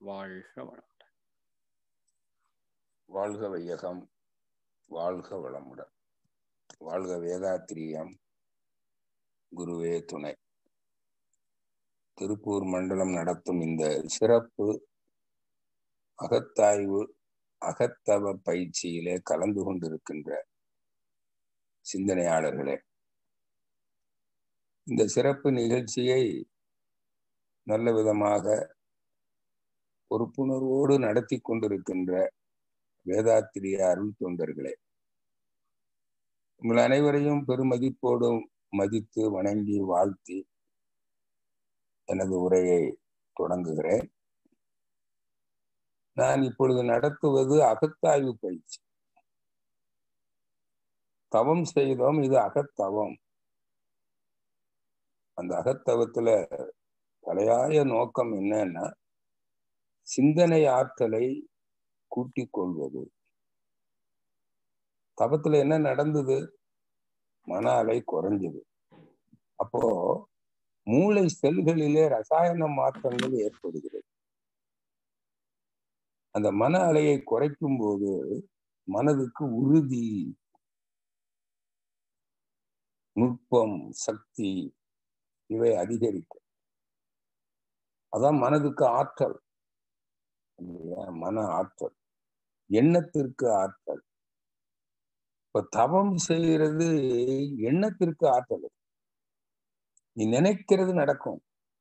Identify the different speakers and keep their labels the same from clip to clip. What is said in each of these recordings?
Speaker 1: வாழ்க வளம்
Speaker 2: வாழ்க வையகம் வாழ்க வளமுடன் வாழ்க வேதாத்திரியம் குருவே துணை திருப்பூர் மண்டலம் நடத்தும் இந்த சிறப்பு அகத்தாய்வு அகத்தவ பயிற்சியிலே கலந்து கொண்டிருக்கின்ற சிந்தனையாளர்களே இந்த சிறப்பு நிகழ்ச்சியை நல்ல விதமாக பொறுப்புணர்வோடு நடத்தி கொண்டிருக்கின்ற வேதாத்திரிய அருள் தொண்டர்களே உங்கள் அனைவரையும் பெருமதிப்போடும் மதித்து வணங்கி வாழ்த்தி எனது உரையை தொடங்குகிறேன் நான் இப்பொழுது நடத்துவது அகத்தாய்வு பயிற்சி தவம் செய்தோம் இது அகத்தவம் அந்த அகத்தவத்துல தலையாய நோக்கம் என்னன்னா சிந்தனை ஆற்றலை கூட்டிக் கொள்வது தவத்துல என்ன நடந்தது மன அலை குறைஞ்சது அப்போ மூளை செல்களிலே ரசாயன மாற்றங்கள் ஏற்படுகிறது அந்த மன அலையை குறைக்கும் போது மனதுக்கு உறுதி நுட்பம் சக்தி இவை அதிகரிக்கும் அதான் மனதுக்கு ஆற்றல் மன ஆற்றல் எண்ணத்திற்கு ஆற்றல் இப்ப தவம் செய்யறது எண்ணத்திற்கு ஆற்றல் நீ நினைக்கிறது நடக்கும்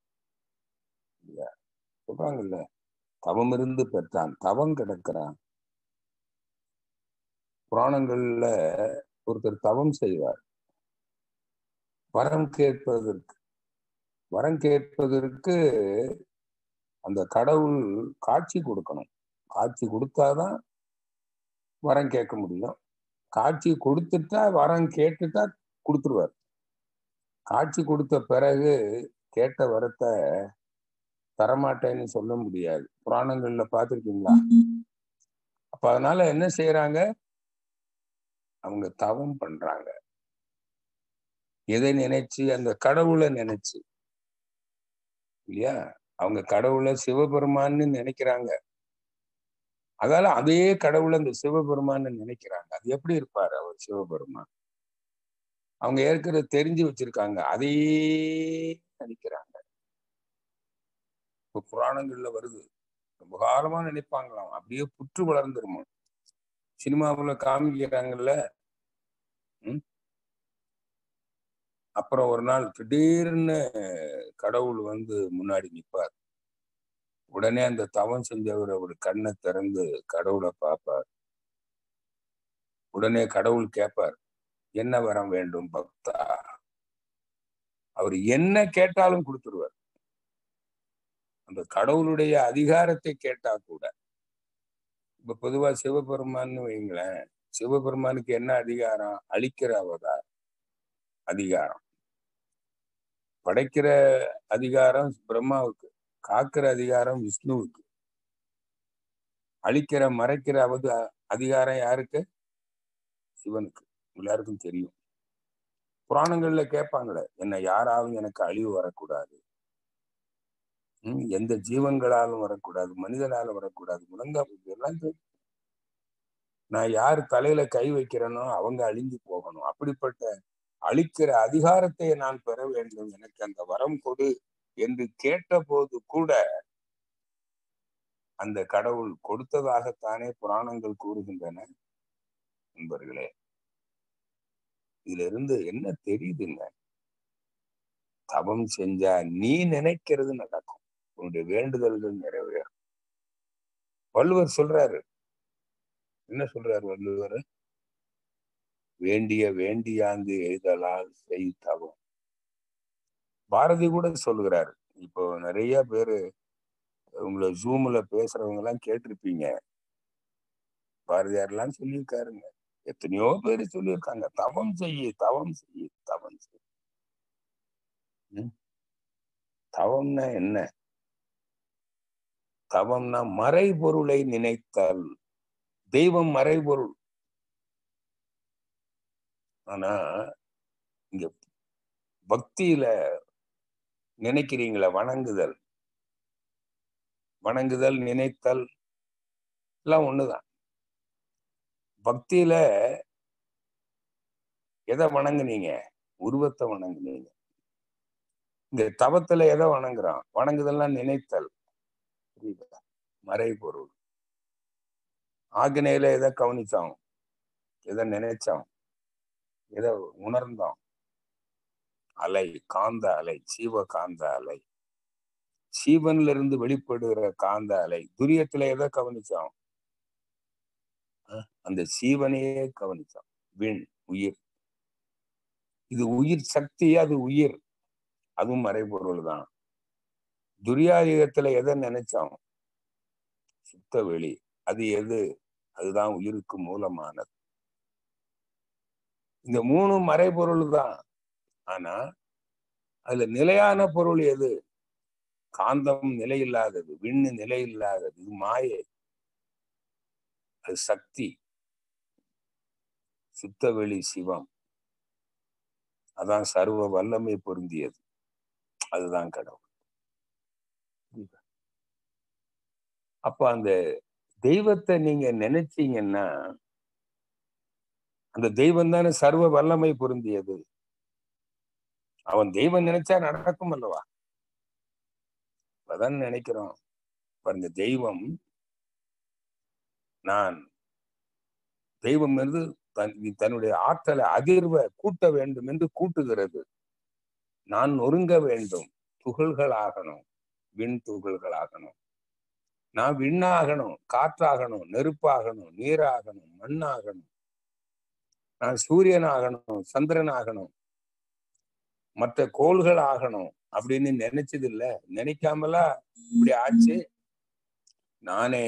Speaker 2: சொல்றாங்கல்ல தவம் இருந்து பெற்றான் தவம் கிடக்கிறான் புராணங்கள்ல ஒருத்தர் தவம் செய்வார் வரம் கேட்பதற்கு வரம் கேட்பதற்கு அந்த கடவுள் காட்சி கொடுக்கணும் காட்சி கொடுத்தாதான் வரம் கேட்க முடியும் காட்சி கொடுத்துட்டா வரம் கேட்டுட்டா கொடுத்துருவார் காட்சி கொடுத்த பிறகு கேட்ட வரத்தை தரமாட்டேன்னு சொல்ல முடியாது புராணங்கள்ல பார்த்துருக்கீங்களா அப்ப அதனால என்ன செய்யறாங்க அவங்க தவம் பண்றாங்க எதை நினைச்சு அந்த கடவுளை நினைச்சு இல்லையா அவங்க கடவுளை சிவபெருமான்னு நினைக்கிறாங்க அதால அதே கடவுளை அந்த சிவபெருமான்னு நினைக்கிறாங்க அது எப்படி இருப்பாரு அவர் சிவபெருமான் அவங்க ஏற்கனவே தெரிஞ்சு வச்சிருக்காங்க அதையே நினைக்கிறாங்க இப்ப புராணங்கள்ல வருது ரொம்ப காலமா நினைப்பாங்களாம் அப்படியே புற்று வளர்ந்துருமா சினிமாவுல காமிக்கிறாங்கல்ல உம் அப்புறம் ஒரு நாள் திடீர்னு கடவுள் வந்து முன்னாடி நிற்பார் உடனே அந்த தவம் செஞ்சவர் அவர் கண்ணை திறந்து கடவுளை பார்ப்பார் உடனே கடவுள் கேட்பார் என்ன வரம் வேண்டும் பக்தா அவர் என்ன கேட்டாலும் கொடுத்துருவார் அந்த கடவுளுடைய அதிகாரத்தை கேட்டா கூட இப்ப பொதுவா சிவபெருமான்னு வைங்களேன் சிவபெருமானுக்கு என்ன அதிகாரம் அழிக்கிற அவதார் அதிகாரம் படைக்கிற அதிகாரம் பிரம்மாவுக்கு காக்கிற அதிகாரம் விஷ்ணுவுக்கு அழிக்கிற மறைக்கிற அவது அதிகாரம் யாருக்கு சிவனுக்கு எல்லாருக்கும் தெரியும் புராணங்கள்ல கேட்பாங்களே என்ன யாராலும் எனக்கு அழிவு வரக்கூடாது உம் எந்த ஜீவன்களாலும் வரக்கூடாது மனிதனாலும் வரக்கூடாது முழங்கா எல்லாம் தெரியும் நான் யார் தலையில கை வைக்கிறேனோ அவங்க அழிஞ்சு போகணும் அப்படிப்பட்ட அழிக்கிற அதிகாரத்தை நான் பெற வேண்டும் எனக்கு அந்த வரம் கொடு என்று கேட்ட போது கூட அந்த கடவுள் கொடுத்ததாகத்தானே புராணங்கள் கூறுகின்றன நண்பர்களே இதுல இருந்து என்ன தெரியுதுங்க தவம் செஞ்சா நீ நினைக்கிறது நடக்கும் உன்னுடைய வேண்டுதல்கள் நிறைவேறும் வள்ளுவர் சொல்றாரு என்ன சொல்றாரு வள்ளுவர் வேண்டிய வேண்டியாந்து எழுதலால் செய் தவம் பாரதி கூட சொல்லுகிறாரு இப்போ நிறைய பேரு உங்களை ஜூம்ல பேசுறவங்க எல்லாம் கேட்டிருப்பீங்க பாரதியார்லாம் சொல்லியிருக்காருங்க எத்தனையோ பேர் சொல்லியிருக்காங்க தவம் செய்ய தவம் செய்ய தவம் செய்ய தவம்னா என்ன தவம்னா மறைபொருளை நினைத்தல் தெய்வம் மறைபொருள் ஆனா இங்க பக்தியில நினைக்கிறீங்களா வணங்குதல் வணங்குதல் நினைத்தல் எல்லாம் ஒண்ணுதான் பக்தியில எதை வணங்குனீங்க உருவத்தை வணங்குனீங்க இங்க தவத்துல எதை வணங்குறான் வணங்குதல்லாம் நினைத்தல் புரியுதா மறைபொருள் ஆக்னையில எதை கவனிச்சோம் எதை நினைச்சோம் எதை உணர்ந்தோம் அலை காந்த அலை சீவ காந்த அலை சீவன்ல இருந்து வெளிப்படுகிற காந்த அலை துரியத்துல எதை கவனிச்சோம் அந்த சீவனையே கவனிச்சோம் விண் உயிர் இது உயிர் சக்தி அது உயிர் அதுவும் மறைபொருள் தான் துரியாயுகத்துல எதை நினைச்சோம் சுத்த வெளி அது எது அதுதான் உயிருக்கு மூலமானது இந்த மூணு மறைபொருள் தான் ஆனா அதுல நிலையான பொருள் எது காந்தம் நிலை இல்லாதது விண்ணு நிலை இல்லாதது இது மாயை அது சக்தி சுத்தவெளி சிவம் அதான் சர்வ வல்லமை பொருந்தியது அதுதான் கடவுள் அப்ப அந்த தெய்வத்தை நீங்க நினைச்சீங்கன்னா அந்த தெய்வம் தானே சர்வ வல்லமை பொருந்தியது அவன் தெய்வம் நினைச்சா நடக்கும் அல்லவா அதான் நினைக்கிறோம் பாருங்க தெய்வம் நான் தெய்வம் என்று தன் தன்னுடைய ஆற்றலை அதிர்வை கூட்ட வேண்டும் என்று கூட்டுகிறது நான் நொறுங்க வேண்டும் துகள்கள் ஆகணும் விண் துகள்கள் ஆகணும் நான் விண்ணாகணும் காற்றாகணும் நெருப்பாகணும் நீராகணும் மண்ணாகணும் நான் சூரியன் ஆகணும் சந்திரன் ஆகணும் மற்ற கோள்கள் ஆகணும் அப்படின்னு நினைச்சது இல்ல நினைக்காமலா இப்படி ஆச்சு நானே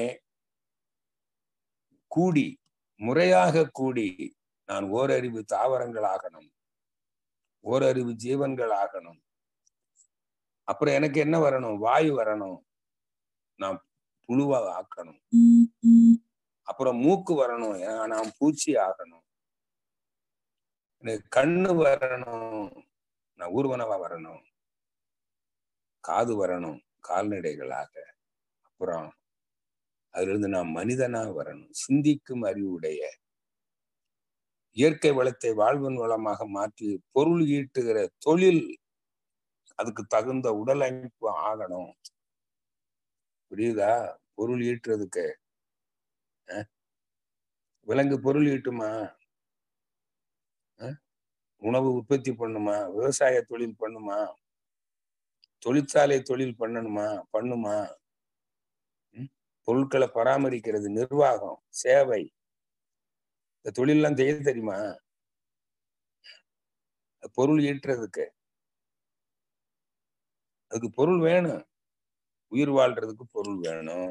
Speaker 2: கூடி முறையாக கூடி நான் ஓரறிவு தாவரங்கள் ஆகணும் ஓரறிவு ஜீவன்கள் ஆகணும் அப்புறம் எனக்கு என்ன வரணும் வாயு வரணும் நான் புழுவா ஆக்கணும் அப்புறம் மூக்கு வரணும் நான் பூச்சி ஆகணும் எனக்கு கண்ணு வரணும் நான் ஊர்வனவா வரணும் காது வரணும் கால்நடைகளாக அப்புறம் அதுல இருந்து நான் மனிதனா வரணும் சிந்திக்கும் அறிவுடைய இயற்கை வளத்தை வாழ்வின் வளமாக மாற்றி பொருள் ஈட்டுகிற தொழில் அதுக்கு தகுந்த உடல் அமைப்பு ஆகணும் புரியுதா பொருள் ஈட்டுறதுக்கு விலங்கு பொருள் ஈட்டுமா உணவு உற்பத்தி பண்ணுமா விவசாய தொழில் பண்ணுமா தொழிற்சாலை தொழில் பண்ணணுமா பண்ணுமா பொருட்களை பராமரிக்கிறது நிர்வாகம் சேவை இந்த தொழிலெல்லாம் செய்ய தெரியுமா பொருள் ஈட்டுறதுக்கு அதுக்கு பொருள் வேணும் உயிர் வாழ்றதுக்கு பொருள் வேணும்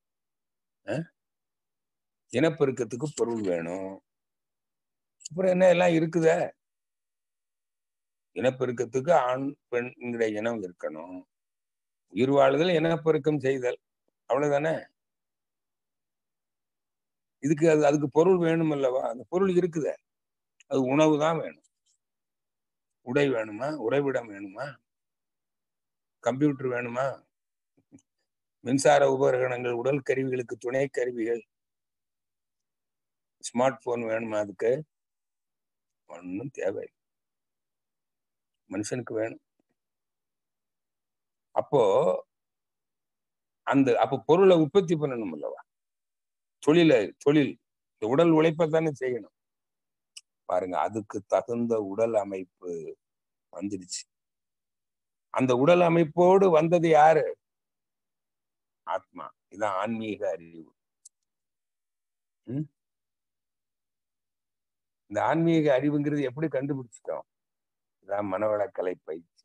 Speaker 2: இனப்பெருக்கத்துக்கு பொருள் வேணும் அப்புறம் என்ன எல்லாம் இருக்குத இனப்பெருக்கத்துக்கு ஆண் பெண்ங்கிற இனம் இருக்கணும் உயிர் வாழுதல் இனப்பெருக்கம் செய்தல் அவ்வளவுதானே இதுக்கு அது அதுக்கு பொருள் வேணும் அல்லவா அந்த பொருள் இருக்குத அது உணவு தான் வேணும் உடை வேணுமா உறைவிடம் வேணுமா கம்ப்யூட்டர் வேணுமா மின்சார உபகரணங்கள் உடல் கருவிகளுக்கு துணை கருவிகள் ஸ்மார்ட் போன் வேணுமா அதுக்கு ஒன்றும் தேவை மனுஷனுக்கு வேணும் அப்போ அந்த அப்ப பொருளை உற்பத்தி பண்ணணும் அல்லவா தொழில தொழில் இந்த உடல் உழைப்பை தானே செய்யணும் பாருங்க அதுக்கு தகுந்த உடல் அமைப்பு வந்துடுச்சு அந்த உடல் அமைப்போடு வந்தது யாரு ஆத்மா இதான் ஆன்மீக அறிவு இந்த ஆன்மீக அறிவுங்கிறது எப்படி கண்டுபிடிச்சிட்டோம் இதான் மனவளக்கலை பயிற்சி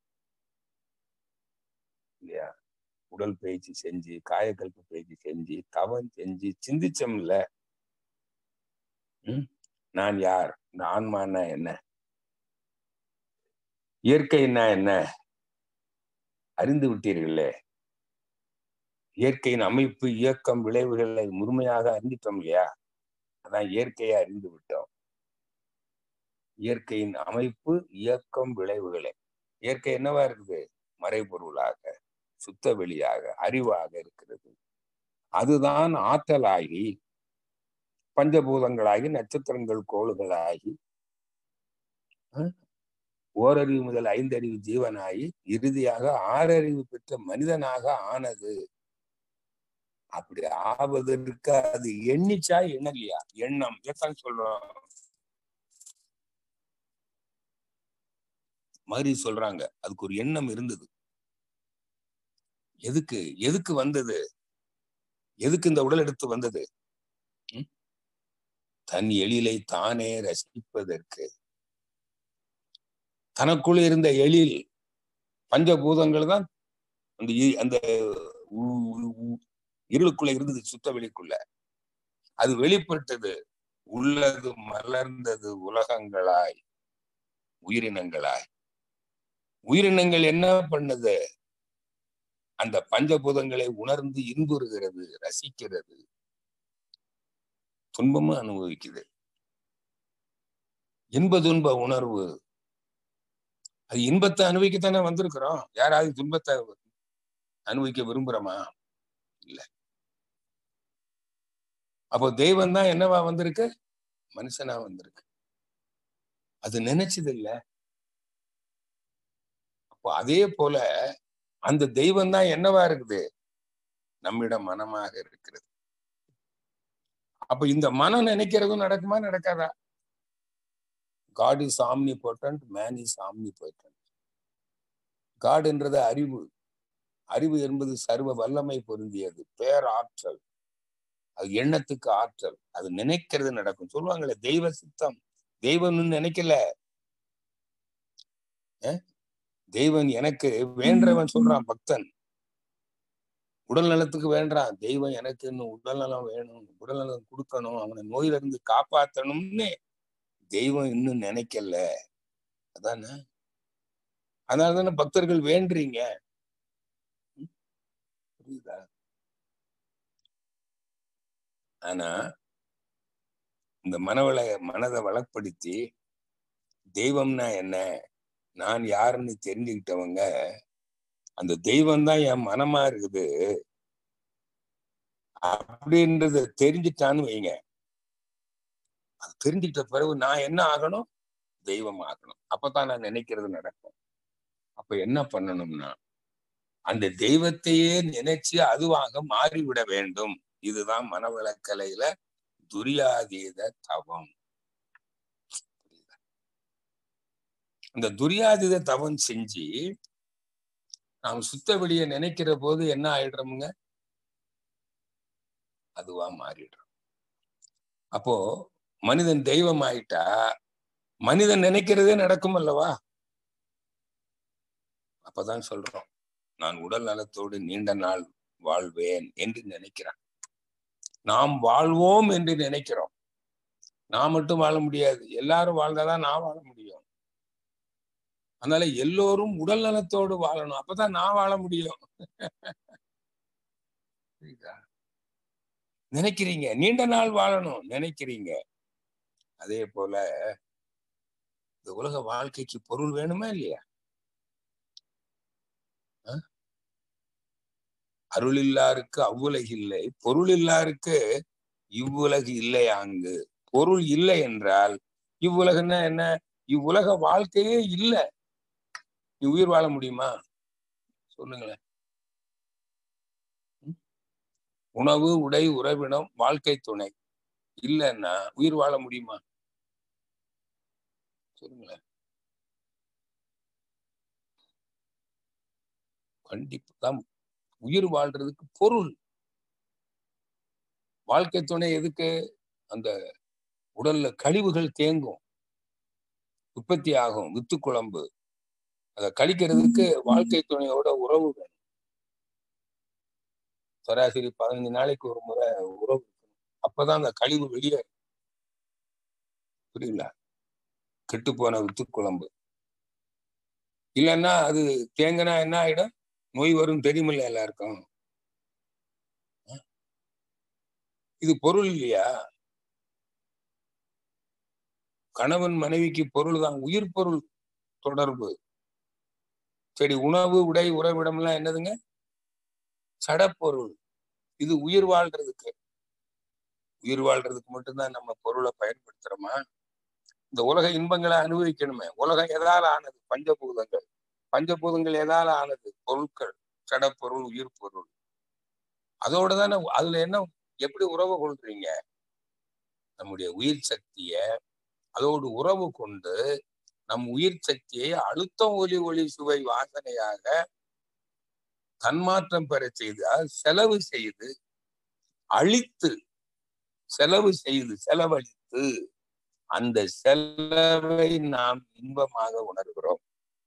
Speaker 2: இல்லையா உடல் பயிற்சி செஞ்சு காயக்கல்ப பயிற்சி செஞ்சு தவம் செஞ்சு சிந்திச்சோம்ல நான் யார் இந்த ஆன்மான்னா என்ன இயற்கைன்னா என்ன அறிந்து விட்டீர்களே இயற்கையின் அமைப்பு இயக்கம் விளைவுகளை முழுமையாக அறிஞ்சிட்டோம் இல்லையா அதான் இயற்கையை அறிந்து விட்டோம் இயற்கையின் அமைப்பு இயக்கம் விளைவுகளே இயற்கை என்னவா இருக்குது மறைபொருளாக சுத்த வெளியாக அறிவாக இருக்கிறது அதுதான் ஆற்றலாகி பஞ்சபூதங்களாகி நட்சத்திரங்கள் கோள்களாகி அஹ், ஓரறிவு முதல் ஐந்தறிவு ஜீவனாகி இறுதியாக ஆறறிவு பெற்ற மனிதனாக ஆனது அப்படி ஆவதற்கு அது எண்ணிச்சா எண்ணலையா எண்ணம் எத்தான் சொல்றோம் மாதிரி சொல்றாங்க அதுக்கு ஒரு எண்ணம் இருந்தது எதுக்கு எதுக்கு வந்தது எதுக்கு இந்த உடல் எடுத்து வந்தது ம்? தன் எழிலை தானே ரசிப்பதற்கு தனக்குள் இருந்த எழில் பஞ்சபூதங்கள் தான் அந்த இ- அந்த உ- உ- உ- இருளுக்குள்ள இருந்தது சுத்த வெளிக்குள்ள அது வெளிப்பட்டது உள்ளது மலர்ந்தது உலகங்களாய் உயிரினங்களாய் உயிரினங்கள் என்ன பண்ணுது அந்த பஞ்சபூதங்களை உணர்ந்து இன்புறுகிறது ரசிக்கிறது துன்பமும் அனுபவிக்குது இன்ப துன்ப உணர்வு அது இன்பத்தை அனுபவிக்கத்தானே வந்திருக்கிறோம் யாராவது துன்பத்தை அனுபவிக்க விரும்புறோமா இல்ல அப்போ தெய்வம் தான் என்னவா வந்திருக்கு மனுஷனா வந்திருக்கு அது நினைச்சது இல்ல அப்போ அதே போல அந்த தெய்வம் தான் என்னவா இருக்குது நம்மிடம் மனமாக இருக்கிறது அப்ப இந்த மனம் நினைக்கிறதும் நடக்குமா நடக்காதா God is omnipotent man is omnipotent காடுன்றது அறிவு அறிவு என்பது சர்வ வல்லமை பொருந்தியது பேராற்றல் அது எண்ணத்துக்கு ஆற்றல் அது நினைக்கிறது நடக்கும் சொல்லுவாங்களே தெய்வ சித்தம் தெய்வம்னு நினைக்கல அஹ்? தெய்வன் எனக்கு வேண்டவன் சொல்றான் பக்தன் உடல் நலத்துக்கு வேண்டாம் தெய்வம் எனக்கு இன்னும் உடல் நலம் வேணும் உடல் நலம் கொடுக்கணும் அவனை நோயில இருந்து காப்பாத்தணும்னு தெய்வம் இன்னும் நினைக்கல அதானே அதனால தானே பக்தர்கள் வேண்டுறீங்க ம்? புரியுதா ஆனா இந்த மனவள மனதை வளப்படுத்தி தெய்வம்னா என்ன நான் யாருன்னு தெரிஞ்சுக்கிட்டவங்க அந்த தெய்வம் தான் என் மனமா இருக்குது அப்படின்றத தெரிஞ்சுட்டான்னு வைங்க அது தெரிஞ்சுக்கிட்ட பிறகு நான் என்ன ஆகணும் தெய்வம் ஆகணும் அப்பதான் நான் நினைக்கிறது நடக்கும் அப்ப என்ன பண்ணணும்னா அந்த தெய்வத்தையே நினைச்சு அதுவாக மாறிவிட வேண்டும் இதுதான் மனவளக்கலையில துரியாதீத தவம் புரியுதா? அந்த துரியாதீத தவம் செஞ்சு நாம் சுத்த வெளிய நினைக்கிற போது என்ன ஆயிடுறோமுங்க அதுவா மாறிடுறோம் அப்போ மனிதன் தெய்வம் ஆயிட்டா மனிதன் நினைக்கிறதே நடக்கும் அல்லவா அப்பதான் சொல்றோம் நான் உடல் நலத்தோடு நீண்ட நாள் வாழ்வேன் என்று நினைக்கிறான் நாம் வாழ்வோம் என்று நினைக்கிறோம் நான் மட்டும் வாழ முடியாது எல்லாரும் வாழ்ந்தாதான் நான் வாழ முடியும் அதனால எல்லோரும் உடல் நலத்தோடு வாழணும் அப்பதான் நான் வாழ முடியும் புரியுதா? நினைக்கிறீங்க நீண்ட நாள் வாழணும் நினைக்கிறீங்க அதே போல இந்த உலக வாழ்க்கைக்கு பொருள் வேணுமா இல்லையா அஹ்? அருள் இல்லாருக்கு அவ்வுலகு இல்லை பொருள் இல்லாருக்கு இவ்வுலகு இல்லை அங்கு பொருள் இல்லை என்றால் இவ்வுலகுன்னா என்ன இவ்வுலக வாழ்க்கையே இல்லை நீ உயிர் வாழ முடியுமா சொல்லுங்களேன் ம்? உணவு உடை உறவினம் வாழ்க்கை துணை இல்லைன்னா உயிர் வாழ முடியுமா சொல்லுங்களேன் கண்டிப்பா தான் உயிர் வாழ்றதுக்கு பொருள் வாழ்க்கை துணை எதுக்கு அந்த உடல்ல கழிவுகள் தேங்கும் உற்பத்தி ஆகும் வித்து குழம்பு அதை கழிக்கிறதுக்கு வாழ்க்கை துணையோட உறவு வேணும் சராசரி பதினஞ்சு நாளைக்கு ஒரு முறை உறவு இருக்கணும் அப்பதான் அந்த கழிவு வெளியே புரியல கெட்டு போன வித்து குழம்பு இல்லைன்னா அது தேங்கினா என்ன ஆயிடும் நோய் வரும் தெரியுமில்ல எல்லாருக்கும் அஹ்? இது பொருள் இல்லையா கணவன் மனைவிக்கு பொருள் தான் உயிர் பொருள் தொடர்பு சரி உணவு உடை உறவிடம்லாம் என்னதுங்க சடப்பொருள் இது உயிர் வாழ்றதுக்கு உயிர் வாழ்றதுக்கு மட்டும்தான் நம்ம பொருளை பயன்படுத்துறோமா இந்த உலக இன்பங்களை அனுபவிக்கணுமே உலகம் எதால ஆனது பஞ்சபூதங்கள் பஞ்சபூதங்கள் எதால ஆனது பொருட்கள் சடப்பொருள் உயிர் பொருள் அதோட தானே அதுல என்ன எப்படி உறவு கொள்றீங்க நம்முடைய உயிர் சக்திய அதோடு உறவு கொண்டு நம் உயிர் சக்தியை அழுத்தம் ஒலி ஒளி சுவை வாசனையாக தன்மாற்றம் பெற செய்து அது செலவு செய்து அழித்து செலவு செய்து செலவழித்து அந்த செலவை நாம் இன்பமாக உணர்கிறோம்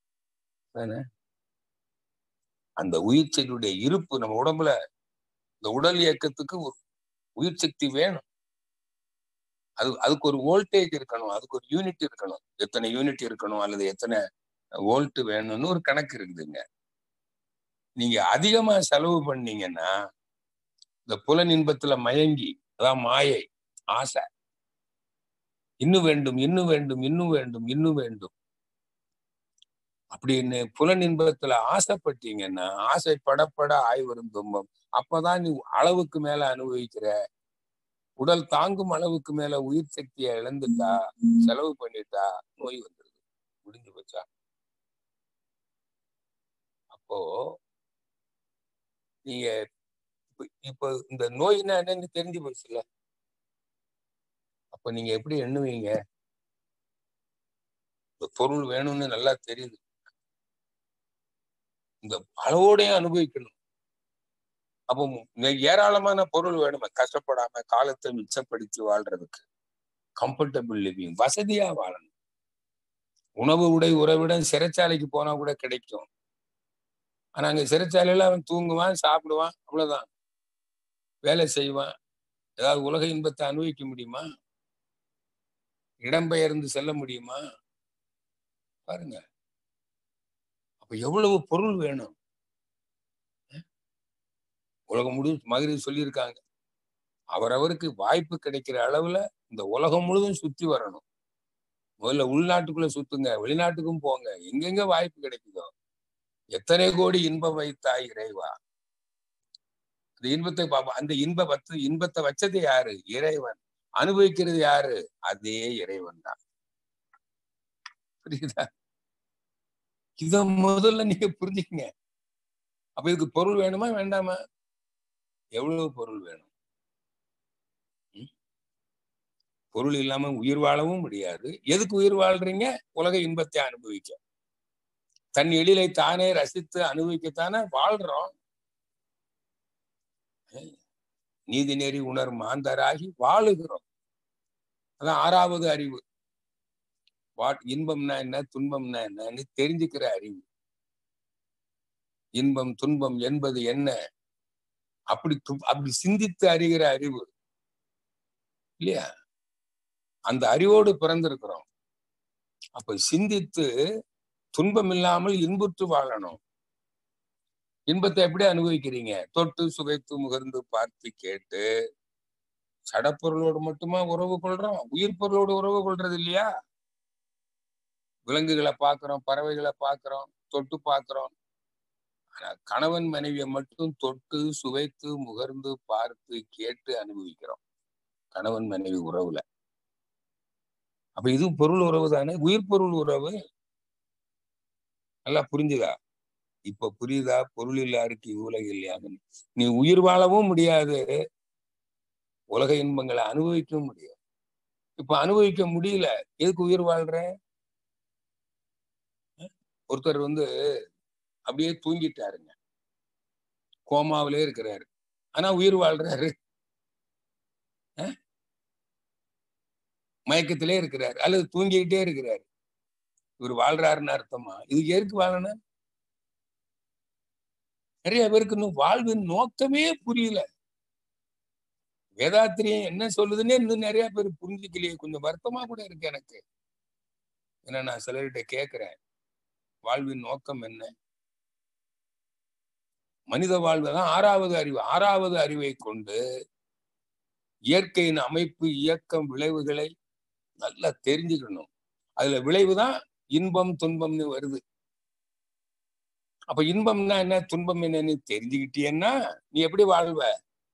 Speaker 2: அந்த உயிர் சக்தியுடைய இருப்பு நம்ம உடம்புல இந்த உடல் இயக்கத்துக்கு உயிர் சக்தி வேணும் அது அதுக்கு ஒரு வோல்டேஜ் இருக்கணும் அதுக்கு ஒரு யூனிட் இருக்கணும் எத்தனை யூனிட் இருக்கணும் அல்லது எத்தனை வோல்ட் வேணும்னு ஒரு கணக்கு இருக்குதுங்க நீங்க அதிகமா செலவு பண்ணீங்கன்னா இந்த புலன் இன்பத்துல மயங்கி அதான் மாயை ஆசை இன்னும் வேண்டும் இன்னும் வேண்டும் இன்னும் வேண்டும் இன்னும் வேண்டும் அப்படின்னு புலன் இன்பத்துல ஆசைப்பட்டீங்கன்னா ஆசை படப்பட ஆய் வரும் துன்பம் அப்பதான் நீ அளவுக்கு மேல அனுபவிக்கிற உடல் தாங்கும் அளவுக்கு மேல உயிர் சக்தியை இழந்துட்டா செலவு பண்ணிட்டா நோய் வந்துருது முடிஞ்சு போச்சா அப்போ நீங்க இப்ப இந்த நோய்னா என்னன்னு தெரிஞ்சு போச்சுல்ல அப்ப நீங்க எப்படி எண்ணுவீங்க இந்த பொருள் வேணும்னு நல்லா தெரியுது இந்த அளவோடையும் அனுபவிக்கணும் அப்போ ஏராளமான பொருள் வேணுமே கஷ்டப்படாம காலத்தை மிச்சப்படுத்தி வாழ்றதுக்கு கம்ஃபர்டபுள் லிவிங் வசதியா வாழணும் உணவு உடை உறவிடம் சிறைச்சாலைக்கு போனா கூட கிடைக்கும் ஆனா அங்க சிறைச்சாலையில அவன் தூங்குவான் சாப்பிடுவான் அவ்வளவுதான் வேலை செய்வான் ஏதாவது உலக இன்பத்தை அனுபவிக்க முடியுமா இடம்பெயர்ந்து செல்ல முடியுமா பாருங்க அப்ப எவ்வளவு பொருள் வேணும் உலகம் முழு மகிழ்ச்சி சொல்லியிருக்காங்க அவரவருக்கு வாய்ப்பு கிடைக்கிற அளவுல இந்த உலகம் முழுதும் சுத்தி வரணும் முதல்ல உள்நாட்டுக்குள்ள சுத்துங்க வெளிநாட்டுக்கும் போங்க எங்கெங்க வாய்ப்பு கிடைக்குதோ எத்தனை கோடி இன்பம் வைத்தாய் இறைவா அந்த இன்பத்தை பார்ப்போம் அந்த இன்ப வத்து இன்பத்தை வச்சது யாரு இறைவன் அனுபவிக்கிறது யாரு அதே இறைவன் தான் புரியுதா இத முதல்ல நீங்க புரிஞ்சுக்கங்க அப்ப இதுக்கு பொருள் வேணுமா வேண்டாமா எவ்வளவு பொருள் வேணும் பொருள் இல்லாம உயிர் வாழவும் முடியாது எதுக்கு உயிர் வாழ்றீங்க உலக இன்பத்தை அனுபவிக்க தன் எழிலை தானே ரசித்து அனுபவிக்கத்தானே வாழ்றோம் நீதி நெறி உணர் மாந்தராகி வாழுகிறோம் அதான் ஆறாவது அறிவு வாட் இன்பம்னா என்ன துன்பம்னா என்னன்னு தெரிஞ்சுக்கிற அறிவு இன்பம் துன்பம் என்பது என்ன அப்படி அப்படி சிந்தித்து அறிகிற அறிவு இல்லையா அந்த அறிவோடு பிறந்திருக்கிறோம் அப்ப சிந்தித்து துன்பம் இல்லாமல் இன்புற்று வாழணும் இன்பத்தை எப்படி அனுபவிக்கிறீங்க தொட்டு சுவைத்து முகர்ந்து பார்த்து கேட்டு சடப்பொருளோடு மட்டுமா உறவு கொள்றோம் உயிர் பொருளோடு உறவு கொள்றது இல்லையா விலங்குகளை பார்க்கிறோம் பறவைகளை பார்க்கிறோம் தொட்டு பார்க்கிறோம் ஆனா கணவன் மனைவியை மட்டும் தொட்டு சுவைத்து முகர்ந்து பார்த்து கேட்டு அனுபவிக்கிறோம் கணவன் மனைவி உறவுல அப்ப இது பொருள் உறவு தானே உயிர் பொருள் உறவு நல்லா புரிஞ்சுதா இப்ப புரியுதா பொருள் இல்லாருக்கு இவ்வுலக இல்லையான்னு நீ உயிர் வாழவும் முடியாது உலக இன்பங்களை அனுபவிக்கவும் முடியாது இப்ப அனுபவிக்க முடியல எதுக்கு உயிர் வாழ்ற ஒருத்தர் வந்து அப்படியே தூங்கிட்டாருங்க கோமாவிலே இருக்கிறாரு ஆனா உயிர் வாழ்றாரு மயக்கத்திலே இருக்கிறாரு அல்லது தூங்கிக்கிட்டே இருக்கிறாரு இவர் வாழ்றாருன்னு அர்த்தமா இதுக்கு எதுக்கு வாழணும் நிறைய பேருக்கு இன்னும் வாழ்வின் நோக்கமே புரியல வேதாத்திரியம் என்ன சொல்லுதுன்னே இன்னும் நிறைய பேர் புரிஞ்சுக்கலையே கொஞ்சம் வருத்தமா கூட இருக்கு எனக்கு ஏன்னா நான் சிலர்கிட்ட கேட்கிறேன் வாழ்வின் நோக்கம் என்ன மனித வாழ்வு தான் ஆறாவது அறிவு ஆறாவது அறிவை கொண்டு இயற்கையின் அமைப்பு இயக்கம் விளைவுகளை நல்லா தெரிஞ்சுக்கணும் அதுல விளைவு தான் இன்பம் துன்பம்னு வருது அப்ப இன்பம்னா என்ன துன்பம் என்னன்னு தெரிஞ்சுக்கிட்டீன்னா நீ எப்படி வாழ்வ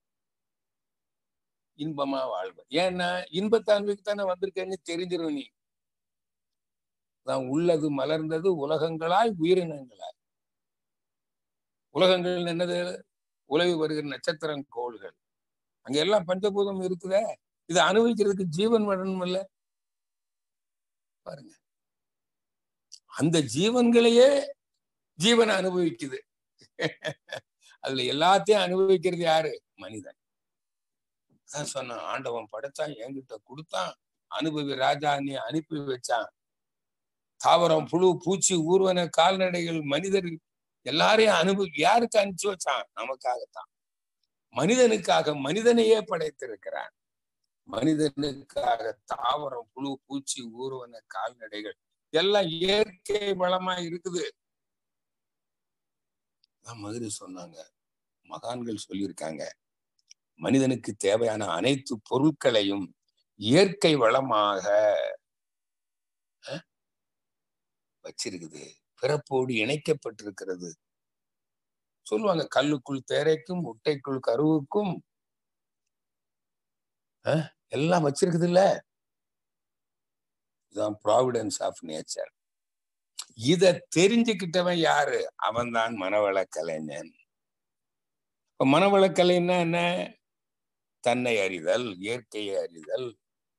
Speaker 2: இன்பமா வாழ்வ ஏன்னா இன்பத்தை அனுபவிக்கத்தானே வந்திருக்கேன்னு தெரிஞ்சிடும் நீ தான் உள்ளது மலர்ந்தது உலகங்களாய் உயிரினங்களாய் உலகங்கள் என்னது உலவி வருகிற நட்சத்திரம் கோள்கள் அங்க எல்லாம் பஞ்சபூதம் இருக்குதே இதை அனுபவிக்கிறதுக்கு ஜீவன் வரணும் இல்ல பாருங்க அந்த ஜீவன்களையே ஜீவனை அனுபவிக்குது அதுல எல்லாத்தையும் அனுபவிக்கிறது யாரு மனிதன் அதான் சொன்னான் ஆண்டவன் படைச்சான் என்கிட்ட கொடுத்தான் அனுபவி ராஜா நீ அனுப்பி வச்சான் தாவரம் புழு பூச்சி ஊர்வன கால்நடைகள் மனிதர் எல்லாரையும் அனுபவி யாருக்கு அனுப்பிச்சு வச்சான் நமக்காகத்தான் மனிதனுக்காக மனிதனையே படைத்திருக்கிறான் மனிதனுக்காக தாவரம் புழு பூச்சி ஊர்வன கால்நடைகள் எல்லாம் இயற்கை வளமா இருக்குது மதுரை சொன்னாங்க மகான்கள் சொல்லியிருக்காங்க மனிதனுக்கு தேவையான அனைத்து பொருட்களையும் இயற்கை வளமாக வச்சிருக்குது பிறப்போடு இணைக்கப்பட்டிருக்கிறது சொல்லுவாங்க கல்லுக்குள் தேரைக்கும் முட்டைக்குள் கருவுக்கும் எல்லாம் வச்சிருக்குது இல்ல இதுதான் ப்ராவிடன்ஸ் ஆஃப் நேச்சர் இத தெரிஞ்சுக்கிட்டவன் யாரு அவன்தான் மனவள கலைஞன் இப்ப மனவள கலைன்னா என்ன தன்னை அறிதல் இயற்கையை அறிதல்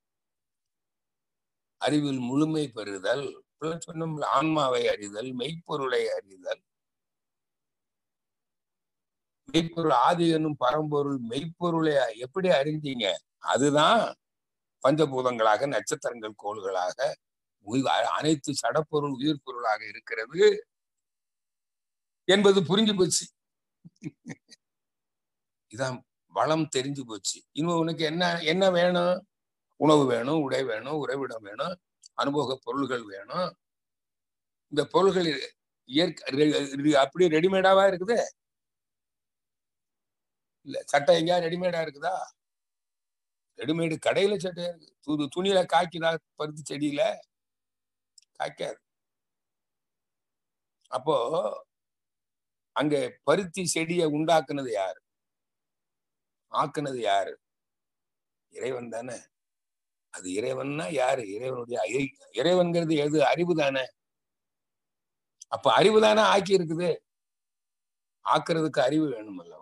Speaker 2: அறிவில் முழுமை பெறுதல் சொன்னோம் ஆன்மாவை அறிதல் மெய்ப்பொருளை அறிதல் மெய்ப்பொருள் ஆதி என்னும் பரம்பொருள் மெய்ப்பொருளை எப்படி அறிஞ்சீங்க அதுதான் பஞ்சபூதங்களாக நட்சத்திரங்கள் கோள்களாக அனைத்து சடப்பொருள் உயிர் பொருளாக இருக்கிறது என்பது புரிஞ்சு போச்சு இதான் வளம் தெரிஞ்சு போச்சு இன்னும் உனக்கு என்ன என்ன வேணும் உணவு வேணும் உடை வேணும் உறைவிடம் வேணும் அனுபவ பொருள்கள் வேணும் இந்த பொருள்கள் இயற்கை அப்படியே ரெடிமேடாவா இருக்குது இல்ல சட்டை எங்கேயா ரெடிமேடா இருக்குதா ரெடிமேடு கடையில சட்டையா இருக்கு துணி துணியில காய்க்குதா பருத்தி செடியில காய்க்காது அப்போ அங்க பருத்தி செடியை உண்டாக்குனது யாரு ஆக்குனது யாரு இறைவன் தானே அது இறைவன்னா யாரு இறைவனுடைய இறைவன்கிறது எது அறிவு தானே அப்ப அறிவு தானே ஆக்கி இருக்குது ஆக்குறதுக்கு அறிவு வேணும் அல்லவா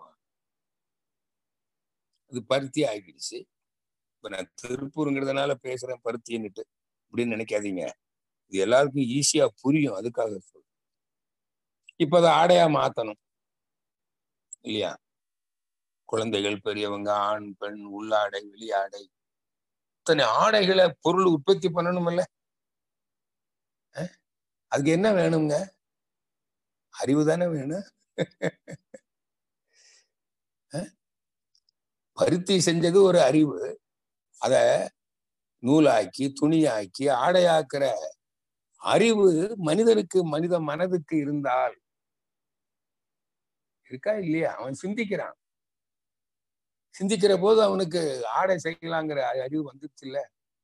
Speaker 2: அது பருத்தி ஆக்கிடுச்சு இப்ப நான் திருப்பூருங்கிறதுனால பேசுறேன் பருத்தின்னுட்டு அப்படின்னு நினைக்காதீங்க இது எல்லாருக்கும் ஈஸியா புரியும் அதுக்காக சொல் இப்ப அதை ஆடையா மாத்தணும் இல்லையா குழந்தைகள் பெரியவங்க ஆண் பெண் உள்ளாடை வெளியாடை இத்தனை ஆடைகளை பொருள் உற்பத்தி பண்ணணும் இல்ல அதுக்கு என்ன வேணுங்க அறிவு தானே வேணும் பருத்தி செஞ்சது ஒரு அறிவு அத நூலாக்கி துணியாக்கி ஆடையாக்குற அறிவு மனிதனுக்கு மனித மனதுக்கு இருந்தால் இருக்கா இல்லையா அவன் சிந்திக்கிறான் சிந்திக்கிற போது அவனுக்கு ஆடை செய்யலாங்கிற அறிவு வந்துருச்சு இல்ல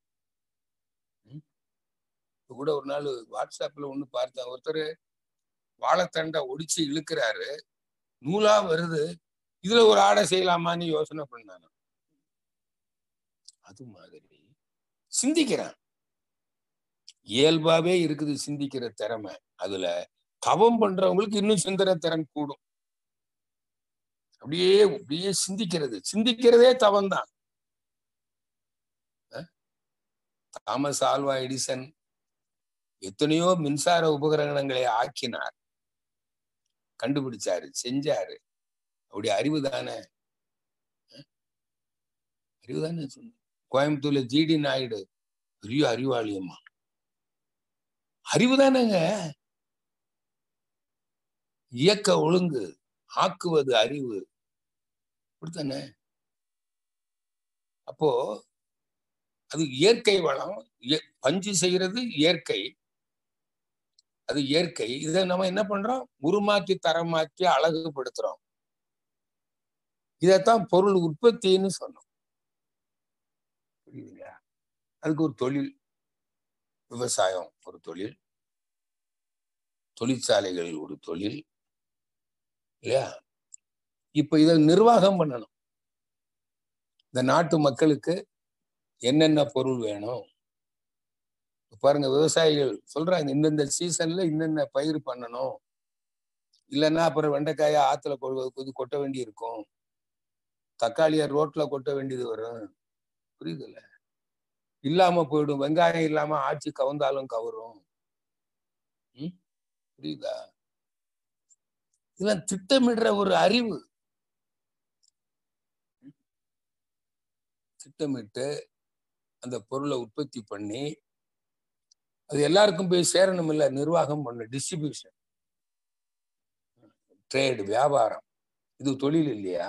Speaker 2: கூட ஒரு நாள் வாட்ஸ்அப்ல ஒண்ணு பார்த்தேன் ஒருத்தர் வாழைத்தண்டை ஒடிச்சு இழுக்கிறாரு நூலா வருது இதுல ஒரு ஆடை செய்யலாமான்னு யோசனை பண்ணாங்க அது மாதிரி சிந்திக்கிறான் இயல்பாவே இருக்குது சிந்திக்கிற திறமை அதுல தவம் பண்றவங்களுக்கு இன்னும் சிந்தனை திறன் கூடும் அப்படியே அப்படியே சிந்திக்கிறது சிந்திக்கிறதே தவம் தான் தாமஸ் ஆல்வா எடிசன் எத்தனையோ மின்சார உபகரணங்களை ஆக்கினார் கண்டுபிடிச்சாரு செஞ்சாரு அவருடைய அறிவு தானே அறிவு தானே சொன்ன கோயம்புத்தூர்ல ஜிடி நாயுடு பெரிய அறிவாளியம்மா அறிவு தானேங்க இயக்க ஒழுங்கு ஆக்குவது அறிவு அப்படித்தானே அப்போ அது இயற்கை வளம் பஞ்சு செய்யறது இயற்கை அது இயற்கை இதை நம்ம என்ன பண்றோம் உருமாற்றி தரமாற்றி அழகுபடுத்துறோம் இதைத்தான் பொருள் உற்பத்தின்னு சொன்னோம் புரியுதுங்களா அதுக்கு ஒரு தொழில் விவசாயம் ஒரு தொழில் தொழிற்சாலைகள் ஒரு தொழில் இல்லையா இப்ப இதை நிர்வாகம் பண்ணணும் இந்த நாட்டு மக்களுக்கு என்னென்ன பொருள் வேணும் பாருங்க விவசாயிகள் சொல்றாங்க இந்தந்த சீசன்ல இன்னென்ன பயிர் பண்ணணும் இல்லைன்னா அப்புறம் வெண்டைக்காய ஆத்துல கொ கொட்ட வேண்டி இருக்கும் தக்காளிய ரோட்ல கொட்ட வேண்டியது வரும் புரியுதுல்ல இல்லாம போயிடும் வெங்காயம் இல்லாம ஆட்சி கவர்ந்தாலும் கவரும் ம் புரியுதா இதெல்லாம் திட்டமிடுற ஒரு அறிவு திட்டமிட்டு அந்த பொருளை உற்பத்தி பண்ணி அது எல்லாருக்கும் போய் சேரணும் இல்ல நிர்வாகம் பண்ண டிஸ்ட்ரிபியூஷன் ட்ரேடு வியாபாரம் இது தொழில் இல்லையா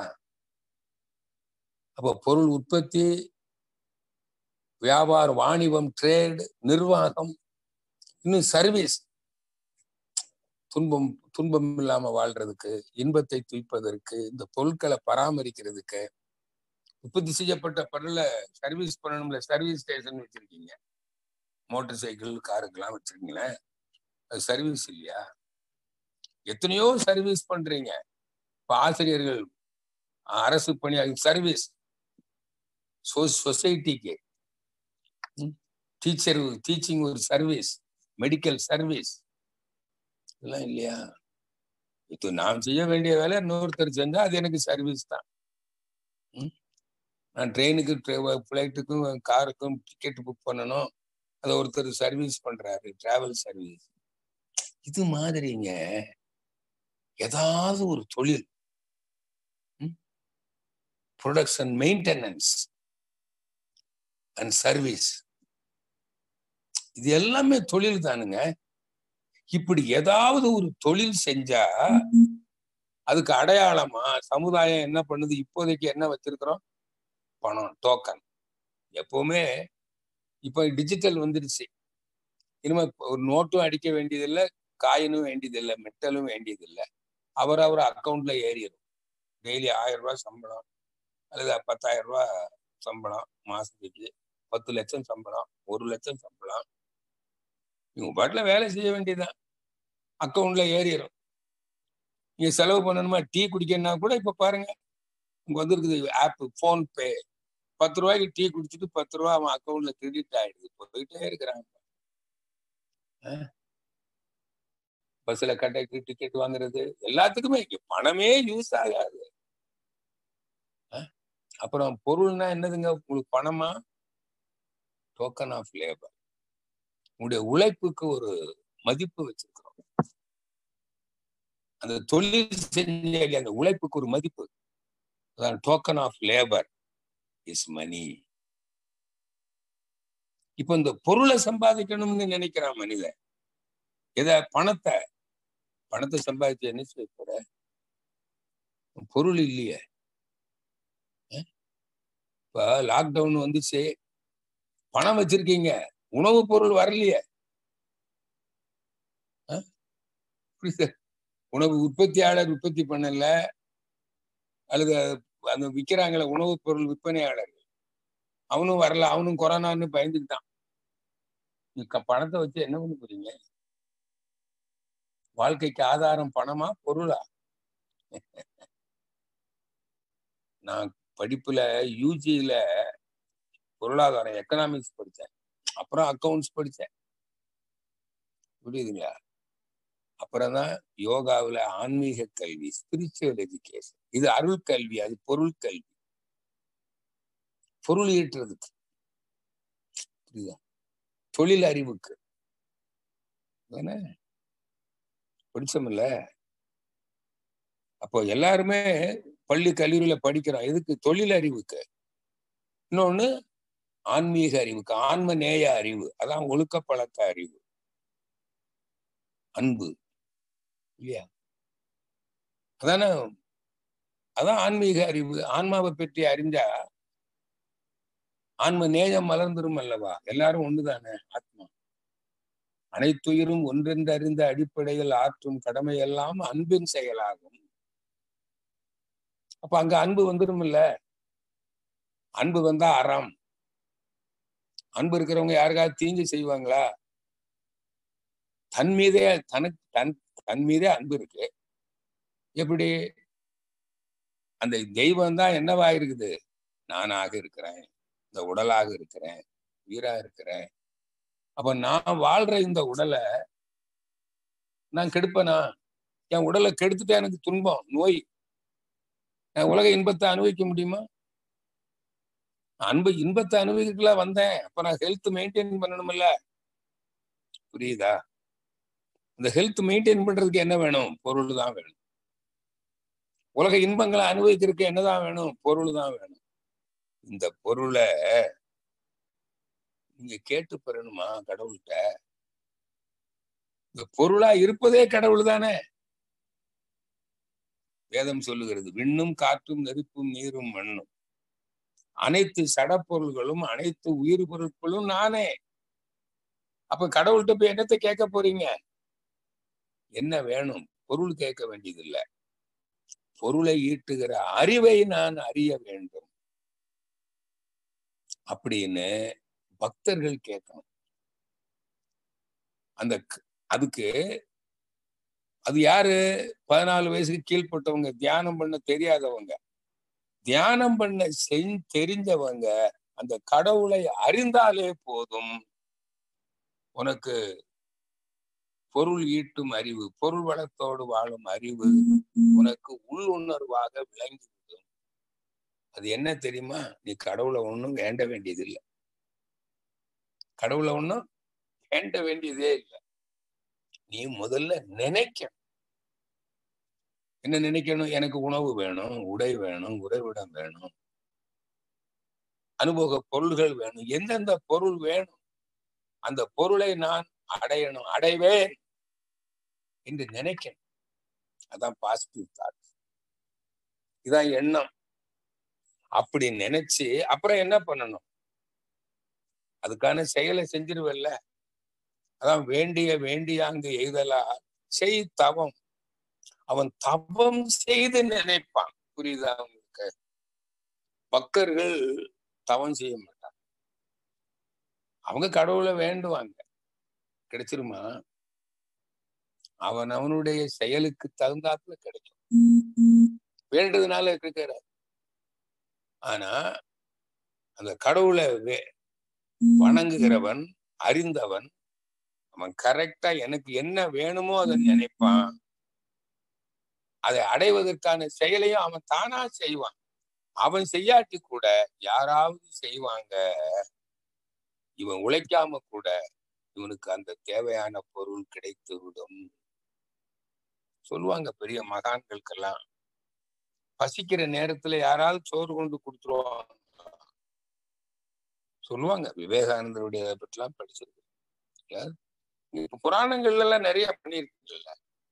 Speaker 2: அப்போ பொருள் உற்பத்தி வியாபாரம் வாணிபம் ட்ரேடு நிர்வாகம் இன்னும் சர்வீஸ் துன்பம் துன்பம் இல்லாம வாழ்றதுக்கு இன்பத்தை துய்ப்பதற்கு இந்த பொருட்களை பராமரிக்கிறதுக்கு உற்பத்தி செய்யப்பட்ட பொருளை சர்வீஸ் பண்ணணும்ல சர்வீஸ் ஸ்டேஷன் வச்சிருக்கீங்க மோட்டார் சைக்கிள் காருக்கெல்லாம் வச்சிருக்கீங்களே அது சர்வீஸ் இல்லையா எத்தனையோ சர்வீஸ் பண்றீங்க இப்ப ஆசிரியர்கள் அரசு பணி சர்வீஸ் சொசைட்டிக்கு டீச்சர் டீச்சிங் ஒரு சர்வீஸ் மெடிக்கல் சர்வீஸ் இதெல்லாம் இல்லையா இது நான் செய்ய வேண்டிய வேலை இன்னொருத்தர் செஞ்சா அது எனக்கு சர்வீஸ் தான் நான் ட்ரெயினுக்கு ஃப்ளைட்டுக்கும் காருக்கும் டிக்கெட் புக் பண்ணணும் அதை ஒருத்தர் சர்வீஸ் பண்றாரு டிராவல் சர்வீஸ் இது மாதிரிங்க ஏதாவது ஒரு தொழில் ப்ரொடக்ஷன் மெயின்டெனன்ஸ் அண்ட் சர்வீஸ் இது எல்லாமே தொழில் தானுங்க இப்படி ஏதாவது ஒரு தொழில் செஞ்சா அதுக்கு அடையாளமா சமுதாயம் என்ன பண்ணுது இப்போதைக்கு என்ன வச்சிருக்கிறோம் பணம் டோக்கன் எப்பவுமே இப்ப டிஜிட்டல் வந்துருச்சு இனிமே ஒரு நோட்டும் அடிக்க வேண்டியதில்லை காயினும் வேண்டியதில்லை மெட்டலும் வேண்டியதில்லை அவர் அவர் அக்கௌண்ட்ல ஏறிடும் டெய்லி ஆயிரம் ரூபாய் சம்பளம் அல்லது பத்தாயிரம் ரூபாய் சம்பளம் மாசத்துக்கு பத்து லட்சம் சம்பளம் ஒரு லட்சம் சம்பளம் இவங்க பாட்டுல வேலை செய்ய வேண்டியதுதான் அக்கௌண்ட்ல ஏறிடும் நீங்க செலவு பண்ணணுமா டீ குடிக்கணும்னா கூட இப்ப பாருங்க இங்க வந்துருக்குது ஆப் போன் பே பத்து ரூபாய்க்கு டீ குடிச்சிட்டு பத்து ரூபா அவன் அக்கௌண்ட்ல கிரெடிட் ஆயிடுது போயிட்டே இருக்கிறாங்க பஸ்ல கட்டைக்கு டிக்கெட் வாங்குறது எல்லாத்துக்குமே இங்க பணமே யூஸ் ஆகாது அப்புறம் பொருள்னா என்னதுங்க உங்களுக்கு பணமா டோக்கன் ஆஃப் லேபர் உங்களுடைய உழைப்புக்கு ஒரு மதிப்பு வச்சிருக்கிறோம் அந்த தொழில் செஞ்ச அந்த உழைப்புக்கு ஒரு மதிப்பு அதான் token of labour is money இப்ப இந்த பொருளை சம்பாதிக்கணும்னு நினைக்கிறான் மனிதன் எத பணத்தை பணத்தை சம்பாதிச்சு என்ன செய்ய போற பொருள் இல்லையே இப்ப லாக்டவுன் வந்துச்சு பணம் வச்சிருக்கீங்க உணவு பொருள் வரலையே உணவு உற்பத்தியாளர் உற்பத்தி பண்ணல அல்லது அந்த விற்கிறாங்கள உணவுப் பொருள் விற்பனையாளர்கள் அவனும் வரல அவனும் கொரோனான்னு பயந்துக்கிட்டான் பணத்தை வச்சு என்ன பண்ண போறீங்க வாழ்க்கைக்கு ஆதாரம் பணமா பொருளா நான் படிப்புல யூஜியில பொருளாதாரம் எக்கனாமிக்ஸ் படித்தேன் அப்புறம் அக்கௌண்ட்ஸ் படித்தேன் புரியுதுங்களா அப்புறம் தான் யோகாவில் ஆன்மீக கல்வி ஸ்பிரிச்சுவல் எஜுகேஷன் இது அருள் கல்வி அது பொருள் கல்வி பொருள் ஈட்டுறதுக்கு புரியுதா தொழில் அறிவுக்கு படிச்சோம்ல அப்போ எல்லாருமே பள்ளி கல்லூரியில படிக்கிறோம் எதுக்கு தொழில் அறிவுக்கு இன்னொன்னு ஆன்மீக அறிவுக்கு ஆன்ம நேய அறிவு அதான் ஒழுக்க பழக்க அறிவு அன்பு இல்லையா அதான அதான் ஆன்மீக அறிவு ஆன்மாவை பற்றி அறிஞ்சா ஆன்ம நேயம் மலர்ந்துரும் அல்லவா எல்லாரும் ஒண்ணுதானே ஆத்மா அனைத்துயிரும் ஒன்றென்று அறிந்த அடிப்படையில் ஆற்றும் கடமை எல்லாம் அன்பின் செயலாகும் அப்ப அங்க அன்பு வந்துடும் இல்ல அன்பு வந்தா அறம் அன்பு இருக்கிறவங்க யாருக்காவது தீங்கு செய்வாங்களா தன் மீதே தனக்கு தன் தன் மீதே அன்பு இருக்கு எப்படி அந்த தெய்வம் தான் என்னவா இருக்குது நானாக இருக்கிறேன் இந்த உடலாக இருக்கிறேன் உயிரா இருக்கிறேன் அப்ப நான் வாழ்ற இந்த உடலை நான் கெடுப்பேனா என் உடலை கெடுத்துட்டா எனக்கு துன்பம் நோய் நான் உலக இன்பத்தை அனுபவிக்க முடியுமா அன்பு இன்பத்தை அனுபவிக்கலாம் வந்தேன் அப்ப நான் ஹெல்த் மெயின்டைன் பண்ணணும்ல புரியுதா இந்த ஹெல்த் மெயின்டைன் பண்றதுக்கு என்ன வேணும் பொருள் தான் வேணும் உலக இன்பங்களை அனுபவிக்கிறதுக்கு என்னதான் வேணும் பொருள் தான் வேணும் இந்த பொருளை நீங்க கேட்டு பெறணுமா கடவுள்கிட்ட இந்த பொருளா இருப்பதே கடவுள் தானே வேதம் சொல்லுகிறது விண்ணும் காற்றும் நெருப்பும் நீரும் மண்ணும் அனைத்து சடப்பொருள்களும் அனைத்து உயிர் பொருட்களும் நானே அப்ப கடவுள்கிட்ட போய் என்னத்தை கேட்க போறீங்க என்ன வேணும் பொருள் கேட்க வேண்டியதில்லை பொருளை ஈட்டுகிற அறிவை நான் அறிய வேண்டும் அப்படின்னு பக்தர்கள் கேட்கணும் அந்த அதுக்கு அது யாரு பதினாலு வயசுக்கு கீழ்பட்டவங்க தியானம் பண்ண தெரியாதவங்க தியானம் பண்ண செய் தெரிஞ்சவங்க அந்த கடவுளை அறிந்தாலே போதும் உனக்கு பொருள் ஈட்டும் அறிவு பொருள் வளத்தோடு வாழும் அறிவு உனக்கு உள்ளுணர்வாக விளங்கிவிடும் அது என்ன தெரியுமா நீ கடவுளை ஒன்றும் வேண்ட வேண்டியதில்லை கடவுளை ஒன்றும் வேண்ட வேண்டியதே இல்லை நீ முதல்ல நினைக்கணும் என்ன நினைக்கணும் எனக்கு உணவு வேணும் உடை வேணும் உறைவிடம் வேணும் அனுபவ பொருள்கள் வேணும் எந்தெந்த பொருள் வேணும் அந்த பொருளை நான் அடையணும் அடைவேன் என்று நினைக்கணும் அதான் பாசிட்டிவ் தாட் இதான் எண்ணம் அப்படி நினைச்சு அப்புறம் என்ன பண்ணணும் அதுக்கான செயலை செஞ்சிருவல்ல அதான் வேண்டிய வேண்டிய அங்கு எய்தலா செய் தவம் அவன் தவம் செய்து நினைப்பான் புரியுதா அவங்களுக்கு பக்தர்கள் தவம் செய்ய மாட்டாங்க அவங்க கடவுளை வேண்டுவாங்க கிடைச்சிருமா அவன் அவனுடைய செயலுக்கு தகுந்தாப்புல கிடைக்கும் வேண்டதுனால இருக்கிறார் ஆனா அந்த கடவுளை வணங்குகிறவன் அறிந்தவன் அவன் கரெக்டா எனக்கு என்ன வேணுமோ அதை நினைப்பான் அதை அடைவதற்கான செயலையும் அவன் தானா செய்வான் அவன் செய்யாட்டி கூட யாராவது செய்வாங்க இவன் உழைக்காம கூட இவனுக்கு அந்த தேவையான பொருள் கிடைத்து விடும் சொல்லுவாங்க பெரிய மகான்களுக்கெல்லாம் பசிக்கிற நேரத்துல யாராவது சோறு கொண்டு கொடுத்துருவாங்க சொல்லுவாங்க விவேகானந்தருடைய பற்றிலாம் படிச்சிருக்கு புராணங்கள்ல எல்லாம் நிறைய பண்ணிருக்குல்ல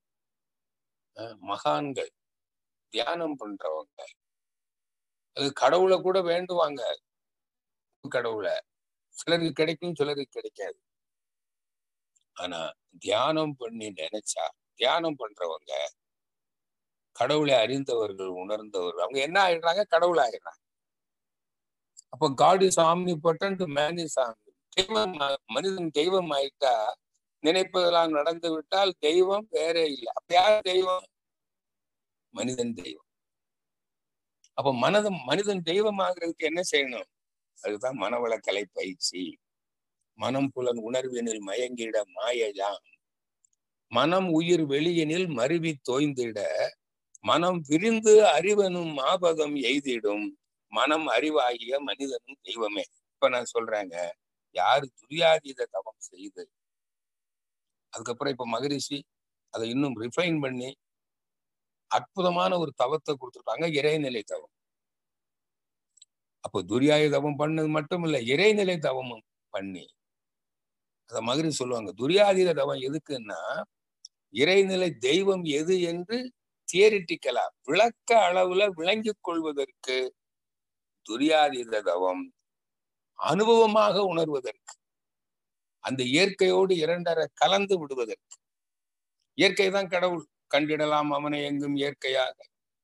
Speaker 2: மகான்கள் தியானம் பண்றவங்க அது கடவுளை கூட வேண்டுவாங்க கடவுளை சிலருக்கு கிடைக்கும் சிலருக்கு கிடைக்காது ஆனா தியானம் பண்ணி நினைச்சா தியானம் பண்றவங்க கடவுளை அறிந்தவர்கள் உணர்ந்தவர்கள் அவங்க என்ன ஆயிடுறாங்க கடவுள் ஆயிடுறாங்க அப்ப God is omnipotent man is omni தெய்வம் மனிதன் தெய்வம் ஆயிட்டா நினைப்பதெல்லாம் நடந்து விட்டால் தெய்வம் வேற இல்லை அப்ப யார் தெய்வம் மனிதன் தெய்வம் அப்ப மனதம் மனிதன் தெய்வம் ஆகிறதுக்கு என்ன செய்யணும் அதுதான் மனவளக்கலை பயிற்சி மனம் புலன் உணர்வினில் மயங்கிட மாயஜாம் மனம் உயிர் வெளியினில் மருவி தோய்ந்திட மனம் விரிந்து அறிவனும் மாபதம் எய்திடும் மனம் அறிவாகிய மனிதனும் தெய்வமே இப்ப நான் சொல்றேங்க யாரு துரியாதீத தவம் செய்து அதுக்கப்புறம் இப்ப மகரிஷி அதை இன்னும் ரிஃபைன் பண்ணி அற்புதமான ஒரு தவத்தை கொடுத்துருக்காங்க இறைநிலை தவம் அப்போ துரியாய தவம் பண்ணது மட்டும் இல்ல இறைநிலை தவமும் பண்ணி அத மகிரி சொல்லுவாங்க துரியாதீத தவம் எதுக்குன்னா இறைநிலை தெய்வம் எது என்று தியரிட்டிக்கலா விளக்க அளவுல விளங்கிக் கொள்வதற்கு துரியாதீத தவம் அனுபவமாக உணர்வதற்கு அந்த இயற்கையோடு இரண்டரை கலந்து விடுவதற்கு இயற்கை தான் கடவுள் கண்டிடலாம் அவனை எங்கும் இயற்கையாக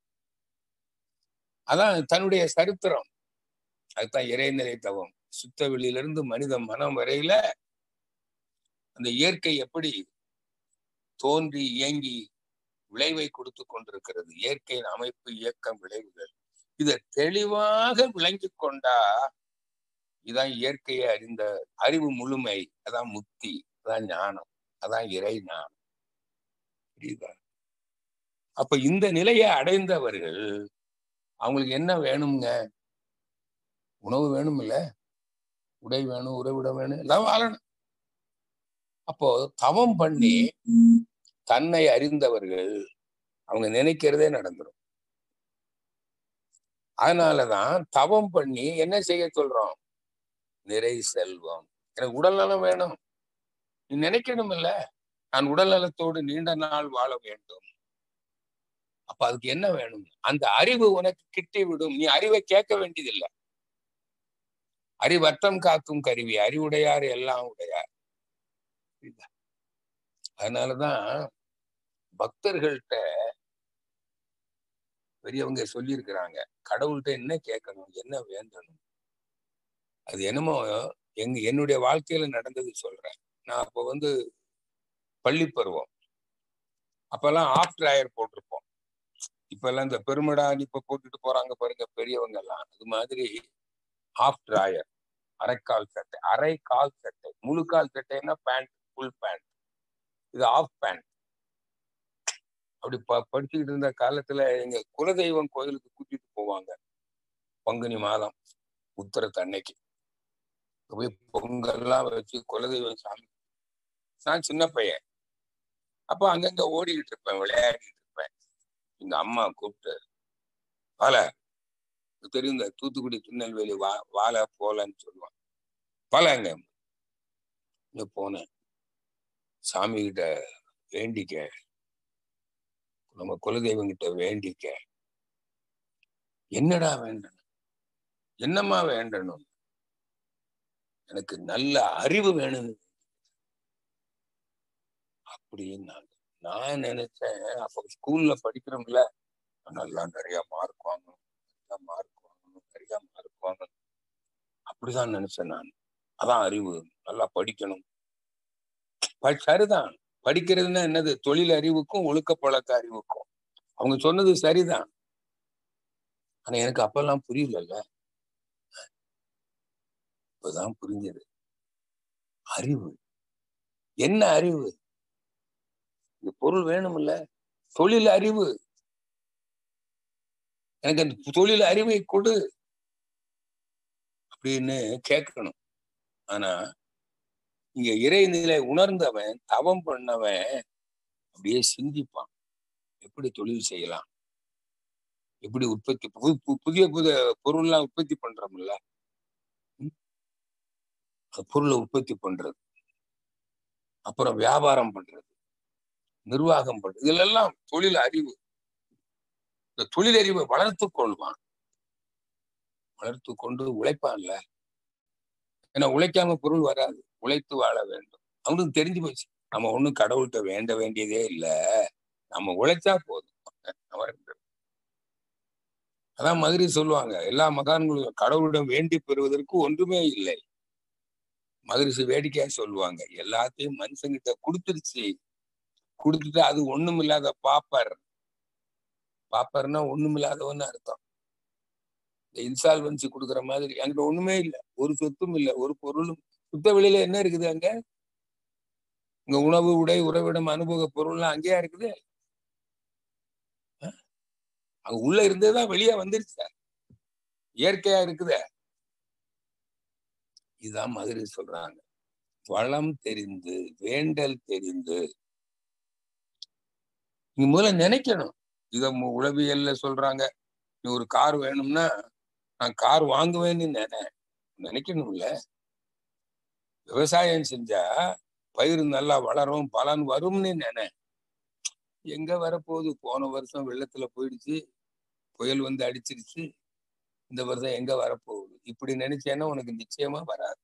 Speaker 2: அதான் தன்னுடைய சரித்திரம் அதுதான் இறைநிலை தவம் சுத்த வெளியிலிருந்து மனித மனம் வரையில அந்த இயற்கை எப்படி தோன்றி இயங்கி விளைவை கொடுத்து கொண்டிருக்கிறது இயற்கையின் அமைப்பு இயக்கம் விளைவுகள் இதை தெளிவாக விளங்கி கொண்டா இதான் இயற்கையை அறிந்த அறிவு முழுமை அதான் முக்தி அதான் ஞானம் அதான் இறை ஞானம் புரியுதா அப்ப இந்த நிலையை அடைந்தவர்கள் அவங்களுக்கு என்ன வேணுங்க உணவு வேணும் இல்ல உடை வேணும் உறவிட வேணும் எல்லாம் வாழணும் அப்போ தவம் பண்ணி தன்னை அறிந்தவர்கள் அவங்க நினைக்கிறதே நடந்துடும் அதனாலதான் தவம் பண்ணி என்ன செய்ய சொல்றோம் நிறை செல்வம் எனக்கு உடல் நலம் வேணும் நீ நினைக்கணும் இல்ல நான் உடல் நலத்தோடு நீண்ட நாள் வாழ வேண்டும் அப்ப அதுக்கு என்ன வேணும் அந்த அறிவு உனக்கு கிட்டி விடும் நீ அறிவை கேட்க வேண்டியதில்லை அறிவற்றம் காக்கும் கருவி அறிவுடையார் எல்லாம் உடையார் அதனாலதான் பக்தர்கள்ட்ட பெரியவங்க சொல்லியிருக்கிறாங்க கடவுள்கிட்ட என்ன கேட்கணும் என்ன வேண்டணும் அது என்னமோ எங்க என்னுடைய வாழ்க்கையில நடந்தது சொல்றேன் நான் அப்ப வந்து பள்ளி பருவம் அப்பெல்லாம் ஆஃப் ட்ராயர் போட்டிருப்போம் இப்ப எல்லாம் இந்த பெருமடா இப்ப போட்டுட்டு போறாங்க பாருங்க பெரியவங்க எல்லாம் அது மாதிரி ஆஃப் ட்ராயர் அரைக்கால் சட்டை அரை கால் சட்டை முழு கால் சட்டைன்னா பேண்ட் ஃபுல் பேண்ட் இது ஆஃப் பேண்ட் அப்படி ப படிச்சுக்கிட்டு இருந்த காலத்துல எங்க குலதெய்வம் கோயிலுக்கு கூட்டிட்டு போவாங்க பங்குனி மாதம் உத்தரத்து அன்னைக்கு போய் பொங்கல்லாம் வச்சு குலதெய்வம் சாமி நான் சின்ன பையன் அப்ப அங்கங்க ஓடிக்கிட்டு இருப்பேன் விளையாடிட்டு இருப்பேன் எங்க அம்மா கூப்பிட்டு வாழ தெரியும் இந்த தூத்துக்குடி திருநெல்வேலி வா வாழ போலன்னு சொல்லுவான் வாழங்க இங்க போனேன் சாமி கிட்ட வேண்டிக்க நம்ம குலதெய்வம் கிட்ட வேண்டிக்க என்னடா வேண்டணும் என்னம்மா வேண்டணும் எனக்கு நல்ல அறிவு வேணும் அப்படின்னாங்க நான் நினைச்சேன் அப்ப ஸ்கூல்ல படிக்கிறோம்ல நல்லா நிறைய மார்க் வாங்கணும் நிறைய மார்க் வாங்கணும் நிறைய மார்க் வாங்கணும் அப்படிதான் நினைச்சேன் நான் அதான் அறிவு நல்லா படிக்கணும் சரிதான் படிக்கிறதுன்னா என்னது தொழில் அறிவுக்கும் ஒழுக்க பழக்க அறிவுக்கும் அவங்க சொன்னது சரிதான் ஆனா எனக்கு அப்பெல்லாம் புரியலல்ல இப்பதான் புரிஞ்சது அறிவு என்ன அறிவு இந்த பொருள் வேணும்ல தொழில் அறிவு எனக்கு அந்த தொழில் அறிவை கொடு அப்படின்னு கேட்கணும் ஆனா இங்க இறைநிலை உணர்ந்தவன் தவம் பண்ணவன் அப்படியே சிந்திப்பான் எப்படி தொழில் செய்யலாம் எப்படி உற்பத்தி புதிய புதிய பொருள்லாம் உற்பத்தி பண்றோம்ல பொருளை உற்பத்தி பண்றது அப்புறம் வியாபாரம் பண்றது நிர்வாகம் பண்றது இதுலெல்லாம் தொழில் அறிவு இந்த தொழில் அறிவை வளர்த்து கொள்வான் வளர்த்து கொண்டு உழைப்பான்ல ஏன்னா உழைக்காம பொருள் வராது உழைத்து வாழ வேண்டும் அவனுக்கு தெரிஞ்சு போச்சு நம்ம ஒண்ணும் கடவுள்கிட்ட வேண்ட வேண்டியதே இல்லை நம்ம உழைச்சா போதும் அதான் மதுரை சொல்லுவாங்க எல்லா மகான்களும் கடவுளிடம் வேண்டி பெறுவதற்கு ஒன்றுமே இல்லை மகரிஷி வேடிக்கையா சொல்லுவாங்க எல்லாத்தையும் மனுஷங்கிட்ட கொடுத்துருச்சு கொடுத்துட்டு அது ஒண்ணும் இல்லாத பாப்பர் பாப்பர்னா ஒண்ணும் இல்லாதவன்னு அர்த்தம் இந்த இன்சால்வன்சி கொடுக்குற மாதிரி அங்க ஒண்ணுமே இல்லை ஒரு சொத்தும் இல்லை ஒரு பொருளும் சுத்த வெளியில என்ன இருக்குது அங்க இங்க உணவு உடை உறவிடம் அனுபவ பொருள்லாம் அங்கேயா இருக்குது அங்க உள்ள இருந்ததுதான் வெளியே வந்துருச்சு இயற்கையா இருக்குதே இதுதான் மதுரை சொல்றாங்க வளம் தெரிந்து வேண்டல் தெரிந்து நீ முதல்ல நினைக்கணும் இத உளவியல்ல சொல்றாங்க நீ ஒரு கார் வேணும்னா நான் கார் வாங்குவேன்னு நினை நினைக்கணும்ல விவசாயம் செஞ்சா பயிர் நல்லா வளரும் பலன் வரும்னு நினை எங்க வரப்போகுது போன வருஷம் வெள்ளத்துல போயிடுச்சு புயல் வந்து அடிச்சிருச்சு இந்த வருஷம் எங்க வரப்போகுது இப்படி நினைச்சேன்னா உனக்கு நிச்சயமா வராது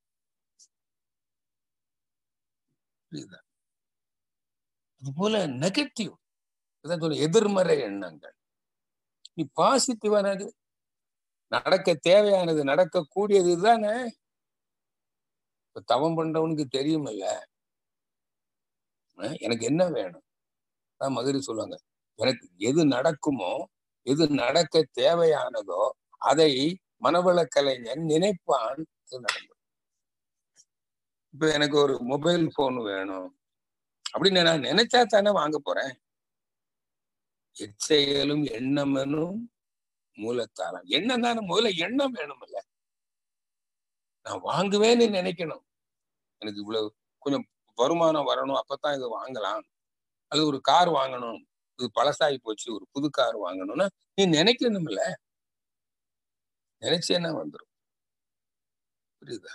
Speaker 2: அது போல நெகட்டிவ் சொல்ல எதிர்மறை எண்ணங்கள் நீ பாசிட்டிவானது நடக்க தேவையானது நடக்க கூடியது தானே இப்ப தவம் பண்றவனுக்கு தெரியுமில்ல எனக்கு என்ன வேணும் அதான் மதுரை சொல்லுவாங்க எனக்கு எது நடக்குமோ எது நடக்க தேவையானதோ அதை மனவள கலைஞன் நினைப்பான் அது நடக்கும் இப்ப எனக்கு ஒரு மொபைல் போன் வேணும் அப்படின்னு நான் நினைச்சா தானே வாங்க போறேன் எச்செயலும் எண்ணமெனும் மூலத்தாரம் எண்ணம் தானே முதல்ல எண்ணம் வேணும் இல்ல நான் வாங்குவேன்னு நினைக்கணும் எனக்கு இவ்வளவு கொஞ்சம் வருமானம் வரணும் அப்பதான் இதை வாங்கலாம் அது ஒரு கார் வாங்கணும் இது பழசாகி போச்சு ஒரு புது கார் வாங்கணும்னா நீ நினைக்கணும்ல நினைச்சேன்னா வந்துடும் புரியுதா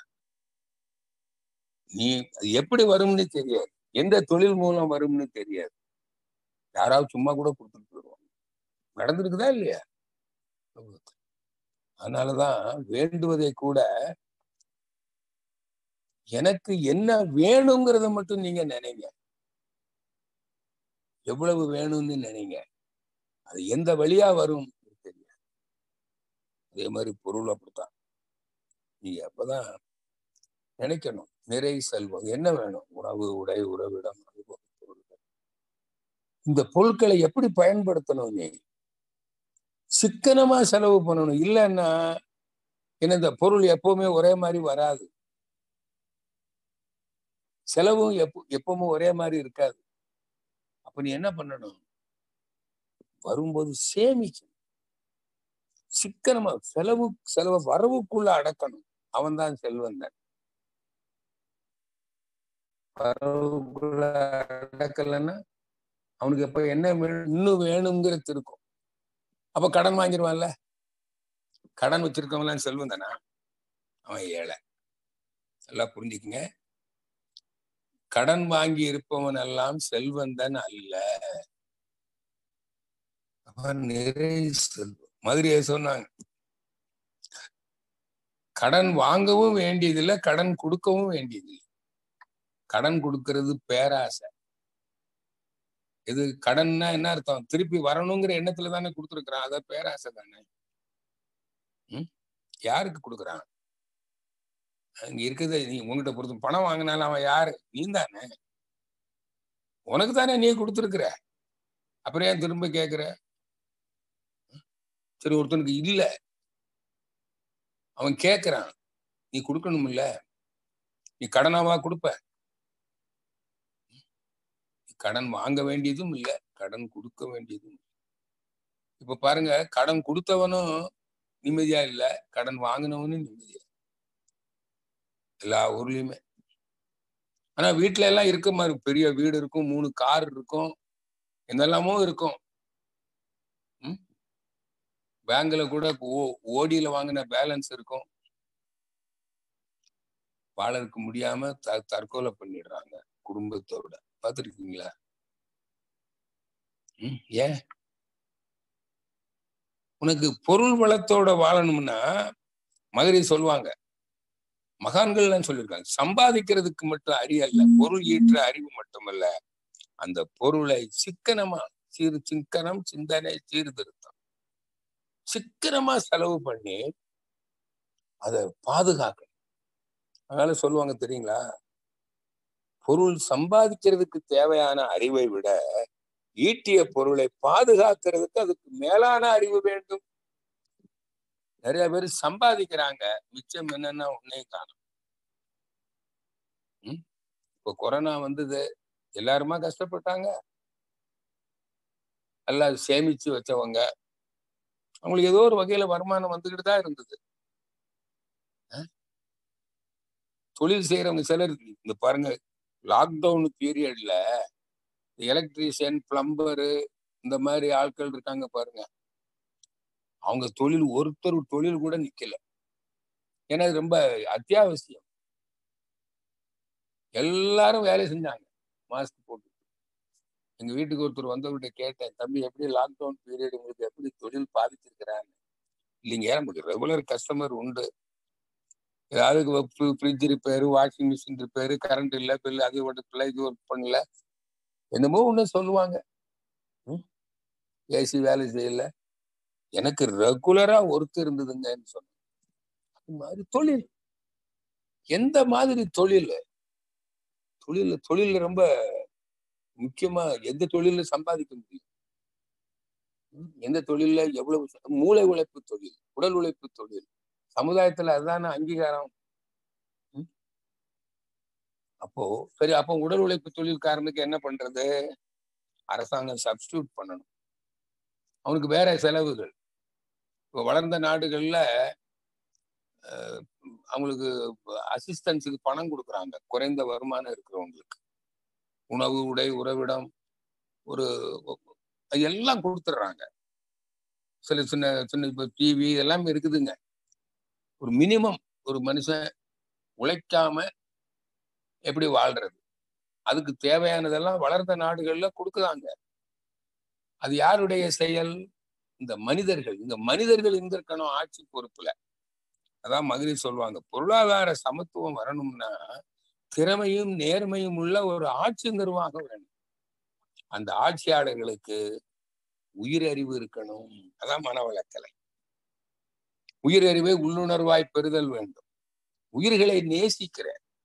Speaker 2: நீ அது எப்படி வரும்னு தெரியாது எந்த தொழில் மூலம் வரும்னு தெரியாது யாராவது சும்மா கூட கொடுத்துட்டு போயிடுவாங்க நடந்திருக்குதா இல்லையா அதனாலதான் வேண்டுவதை கூட எனக்கு என்ன வேணுங்கிறத மட்டும் நீங்க நினைங்க எவ்வளவு வேணும்னு நினைங்க அது எந்த வழியா வரும் தெரியாது அதே மாதிரி பொருள் அப்படித்தான் நீங்க அப்பதான் நினைக்கணும் நிறை செல்வம் என்ன வேணும் உணவு உடை உறவிடம் அனுபவம் பொருள்கள் இந்த பொருட்களை எப்படி பயன்படுத்தணும் நீ சிக்கனமா செலவு பண்ணணும் இல்லைன்னா என்ன இந்த பொருள் எப்பவுமே ஒரே மாதிரி வராது செலவும் எப்போ எப்பவும் ஒரே மாதிரி இருக்காது அப்ப நீ என்ன பண்ணணும் வரும்போது சேமிக்கணும் சிக்கனமா செலவு செலவு வரவுக்குள்ள அடக்கணும் அவன் தான் செல்வன் வரவுக்குள்ள அடக்கலன்னா அவனுக்கு எப்ப என்ன வேணும் இன்னும் வேணுங்கிறது இருக்கும் அப்ப கடன் வாங்கிடுவான்ல கடன் வச்சிருக்கவன்லாம் செல்வம் தானா அவன் ஏழை நல்லா புரிஞ்சுக்குங்க கடன் வாங்கி இருப்பவன் எல்லாம் செல்வந்தன் அல்ல அவன் நிறை செல்வம் மதுரையை சொன்னாங்க கடன் வாங்கவும் வேண்டியதில்லை கடன் கொடுக்கவும் வேண்டியதில்லை கடன் கொடுக்கறது பேராசை இது கடன்னா என்ன அர்த்தம் திருப்பி வரணுங்கிற எண்ணத்துல தானே கொடுத்துருக்குறான் அத பேராசை தானே ம் யாருக்கு கொடுக்குறான் அங்க இருக்குது நீ உங்ககிட்ட பொறுத்து பணம் வாங்கினாலும் அவன் யாரு நீ தானே உனக்கு தானே நீ கொடுத்துருக்குற அப்புறம் ஏன் திரும்ப கேக்குற சரி ஒருத்தனுக்கு இல்ல அவன் கேக்குறான் நீ கொடுக்கணும் இல்ல நீ கடனாவா கொடுப்ப கடன் வாங்க வேண்டியதும் இல்லை கடன் கொடுக்க வேண்டியதும் இப்ப பாருங்க கடன் கொடுத்தவனும் நிம்மதியா இல்ல கடன் வாங்கினவனும் நிம்மதியா எல்லா ஊர்லயுமே ஆனா வீட்டுல எல்லாம் இருக்க மாதிரி பெரிய வீடு இருக்கும் மூணு கார் இருக்கும் என்னெல்லாமோ இருக்கும் பேங்க்ல கூட ஓடியில வாங்கின பேலன்ஸ் இருக்கும் வாழறதுக்கு முடியாம த தற்கொலை பண்ணிடுறாங்க குடும்பத்தோட பார்த்துருக்கீங்களா ம் ஏன் உனக்கு பொருள் வளத்தோட வாழணும்னா மதுரை சொல்லுவாங்க மகான்கள்லாம் சொல்லியிருக்காங்க சம்பாதிக்கிறதுக்கு மட்டும் அறிவு அல்ல பொருள் ஈற்ற அறிவு மட்டுமல்ல அந்த பொருளை சிக்கனமா சீர் சிக்கனம் சிந்தனை சீர்திருத்தம் சிக்கனமா செலவு பண்ணி அதை பாதுகாக்கணும் அதனால சொல்லுவாங்க தெரியுங்களா பொருள் சம்பாதிக்கிறதுக்கு தேவையான அறிவை விட ஈட்டிய பொருளை பாதுகாக்கிறதுக்கு அதுக்கு மேலான அறிவு வேண்டும் நிறைய பேர் சம்பாதிக்கிறாங்க மிச்சம் என்னன்னா உன்னே காணும் உம் இப்போ கொரோனா வந்தது எல்லாருமா கஷ்டப்பட்டாங்க எல்லாம் சேமிச்சு வச்சவங்க அவங்களுக்கு ஏதோ ஒரு வகையில வருமானம் வந்துகிட்டு தான் இருந்தது தொழில் செய்யறவங்க சிலர் இந்த பாருங்க லாக்டவுன் பீரியட்ல எலக்ட்ரீஷியன் பிளம்பரு இந்த மாதிரி ஆட்கள் இருக்காங்க பாருங்க அவங்க தொழில் ஒருத்தர் தொழில் கூட நிக்கல ஏன்னா அது ரொம்ப அத்தியாவசியம் எல்லாரும் வேலை செஞ்சாங்க மாஸ்க் போட்டு எங்க வீட்டுக்கு ஒருத்தர் வந்தவர்கிட்ட கேட்டேன் தம்பி எப்படி லாக்டவுன் பீரியட் உங்களுக்கு எப்படி தொழில் பாதிச்சிருக்கிறான்னு இல்லைங்க நமக்கு ரெகுலர் கஸ்டமர் உண்டு ஏதாவது fridge repair washing machine repair current இல்லை பில் அது ஒர்க் இது ஒர்க் பண்ணல என்னமோ ஒண்ணு சொல்லுவாங்க ஏசி வேலை செய்யல எனக்கு ரெகுலரா ஒர்க் இருந்ததுங்கன்னு சொன்னேன் அது மாதிரி தொழில் எந்த மாதிரி தொழில் தொழில் தொழில் ரொம்ப முக்கியமா எந்த தொழில சம்பாதிக்க முடியும் ம், எந்த தொழில்ல எவ்வளவு ச- மூளை உழைப்பு தொழில் உடல் உழைப்பு தொழில் சமுதாயத்துல அதுதானே அங்கீகாரம் ம், அப்போ சரி அப்போ உடல் உழைப்பு தொழில்காரனுக்கு என்ன பண்றது அரசாங்கம் சப்ஸ்டியூட் பண்ணணும் அவனுக்கு வேற செலவுகள் இப்போ வளர்ந்த நாடுகள்ல அஹ், அவங்களுக்கு அசிஸ்டன்ஸுக்கு பணம் கொடுக்குறாங்க குறைந்த வருமானம் இருக்கிறவங்களுக்கு உணவு உடை உறவிடம் ஒரு அது எல்லாம் கொடுத்துட்றாங்க சில சின்ன சின்ன இப்போ டிவி இதெல்லாம் இருக்குதுங்க ஒரு மினிமம் ஒரு மனுஷன் உழைக்காம எப்படி வாழ்றது அதுக்கு தேவையானதெல்லாம் வளர்ந்த நாடுகள்ல கொடுக்குறாங்க அது யாருடைய செயல் இந்த மனிதர்கள் இந்த மனிதர்கள் இருந்திருக்கணும் ஆட்சி பொறுப்புல அதான் மகிழ்ச்சி சொல்லுவாங்க பொருளாதார சமத்துவம் வரணும்னா திறமையும் நேர்மையும் உள்ள ஒரு ஆட்சி நிர்வாகம் வேணும் அந்த ஆட்சியாளர்களுக்கு உயிரறிவு இருக்கணும் அதான் மனவளக்கலை உயிரறிவை உள்ளுணர்வாய் பெறுதல் வேண்டும் உயிர்களை நேசிக்கிற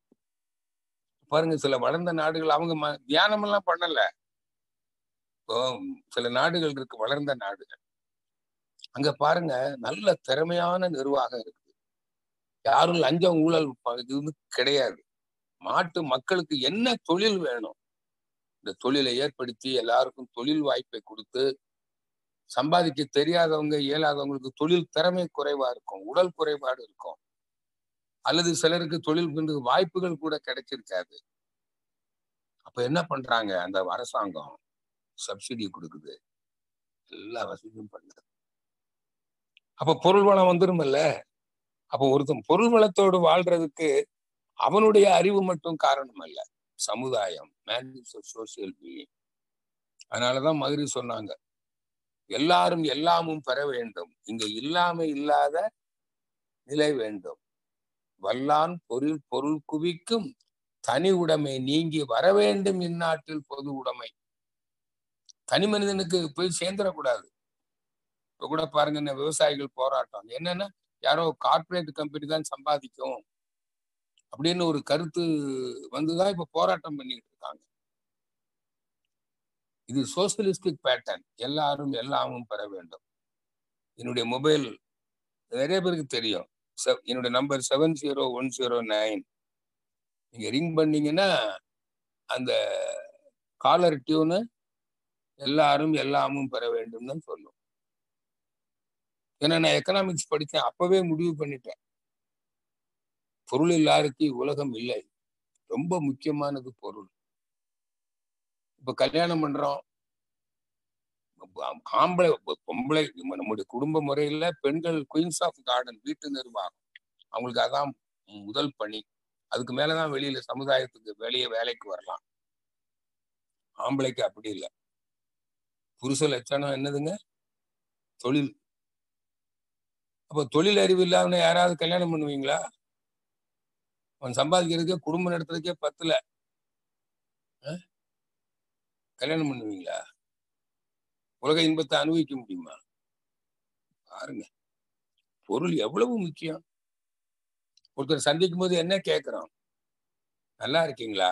Speaker 2: பாருங்க சில வளர்ந்த நாடுகள் அவங்க ம- தியானம் எல்லாம் பண்ணல இப்போ சில நாடுகள் இருக்கு வளர்ந்த நாடுகள் அங்க பாருங்க நல்ல திறமையான நிர்வாகம் இருக்குது யாரும் லஞ்சம் ஊழல் ப- இது வந்து கிடையாது நாட்டு மக்களுக்கு என்ன தொழில் வேணும் இந்த தொழிலை ஏற்படுத்தி எல்லாருக்கும் தொழில் வாய்ப்பை கொடுத்து சம்பாதிக்க தெரியாதவங்க இயலாதவங்களுக்கு தொழில் திறமை குறைவா இருக்கும் உடல் குறைபாடு இருக்கும் அல்லது சிலருக்கு தொழில் பண்றது வாய்ப்புகள் கூட கிடைச்சிருக்காது அப்ப என்ன பண்றாங்க அந்த அரசாங்கம் சப்சிடி கொடுக்குது எல்லா வசதியும் பண்ணுது அப்ப பொருள் வளம் வந்துருமில்ல அப்ப ஒருத்தன் பொருள் வளத்தோடு வாழ்றதுக்கு அவனுடைய அறிவு மட்டும் காரணம் அல்ல சமுதாயம் சோசியல் பீயிங் அதனாலதான் மதுரை சொன்னாங்க எல்லாரும் எல்லாமும் பெற வேண்டும் இங்க இல்லாம இல்லாத நிலை வேண்டும் வல்லான் பொருள் பொருள் குவிக்கும் தனி உடைமை நீங்கி வர வேண்டும் இந்நாட்டில் பொது உடைமை தனி மனிதனுக்கு போய் சேர்ந்துடக்கூடாது இப்ப கூட பாருங்க இந்த விவசாயிகள் போராட்டம் என்னன்னா யாரோ கார்ப்பரேட் கம்பெனி தான் சம்பாதிக்கும் அப்படின்னு ஒரு கருத்து வந்துதான் இப்ப போராட்டம் பண்ணிட்டு இருக்காங்க இது சோசியலிஸ்டிக் பேட்டர்ன் எல்லாரும் எல்லாமும் பெற வேண்டும் என்னுடைய மொபைல் நிறைய பேருக்கு தெரியும் செ- என்னுடைய number seven zero one zero nine நீங்க ரிங் பண்ணீங்கன்னா அந்த காலர் டியூனு எல்லாரும் எல்லாமும் பெற வேண்டும் தான் சொல்லும் ஏன்னா நான் எக்கனாமிக்ஸ் படித்தேன் அப்பவே முடிவு பண்ணிட்டேன் பொருள் இல்லாருக்கு உலகம் இல்லை ரொம்ப முக்கியமானது பொருள் இப்ப கல்யாணம் பண்றோம் ஆம்பளை பொம்பளை நம்முடைய குடும்ப முறையில பெண்கள் குயின்ஸ் ஆஃப் கார்டன் வீட்டு நிர்வாகம் அவங்களுக்கு அதான் முதல் பணி அதுக்கு மேலதான் வெளியில சமுதாயத்துக்கு வெளியே வேலைக்கு வரலாம் ஆம்பளைக்கு அப்படி இல்லை புருஷ லட்சணம் என்னதுங்க தொழில் அப்ப தொழில் அறிவு இல்லாம யாராவது கல்யாணம் பண்ணுவீங்களா அவன் சம்பாதிக்கிறதுக்கே குடும்பம் நடத்துறதுக்கே பத்துல அஹ்? கல்யாணம் பண்ணுவீங்களா உலக இன்பத்தை அனுபவிக்க முடியுமா பாருங்க பொருள் எவ்வளவு முக்கியம் ஒருத்தர் சந்திக்கும் போது என்ன கேட்கிறோம் நல்லா இருக்கீங்களா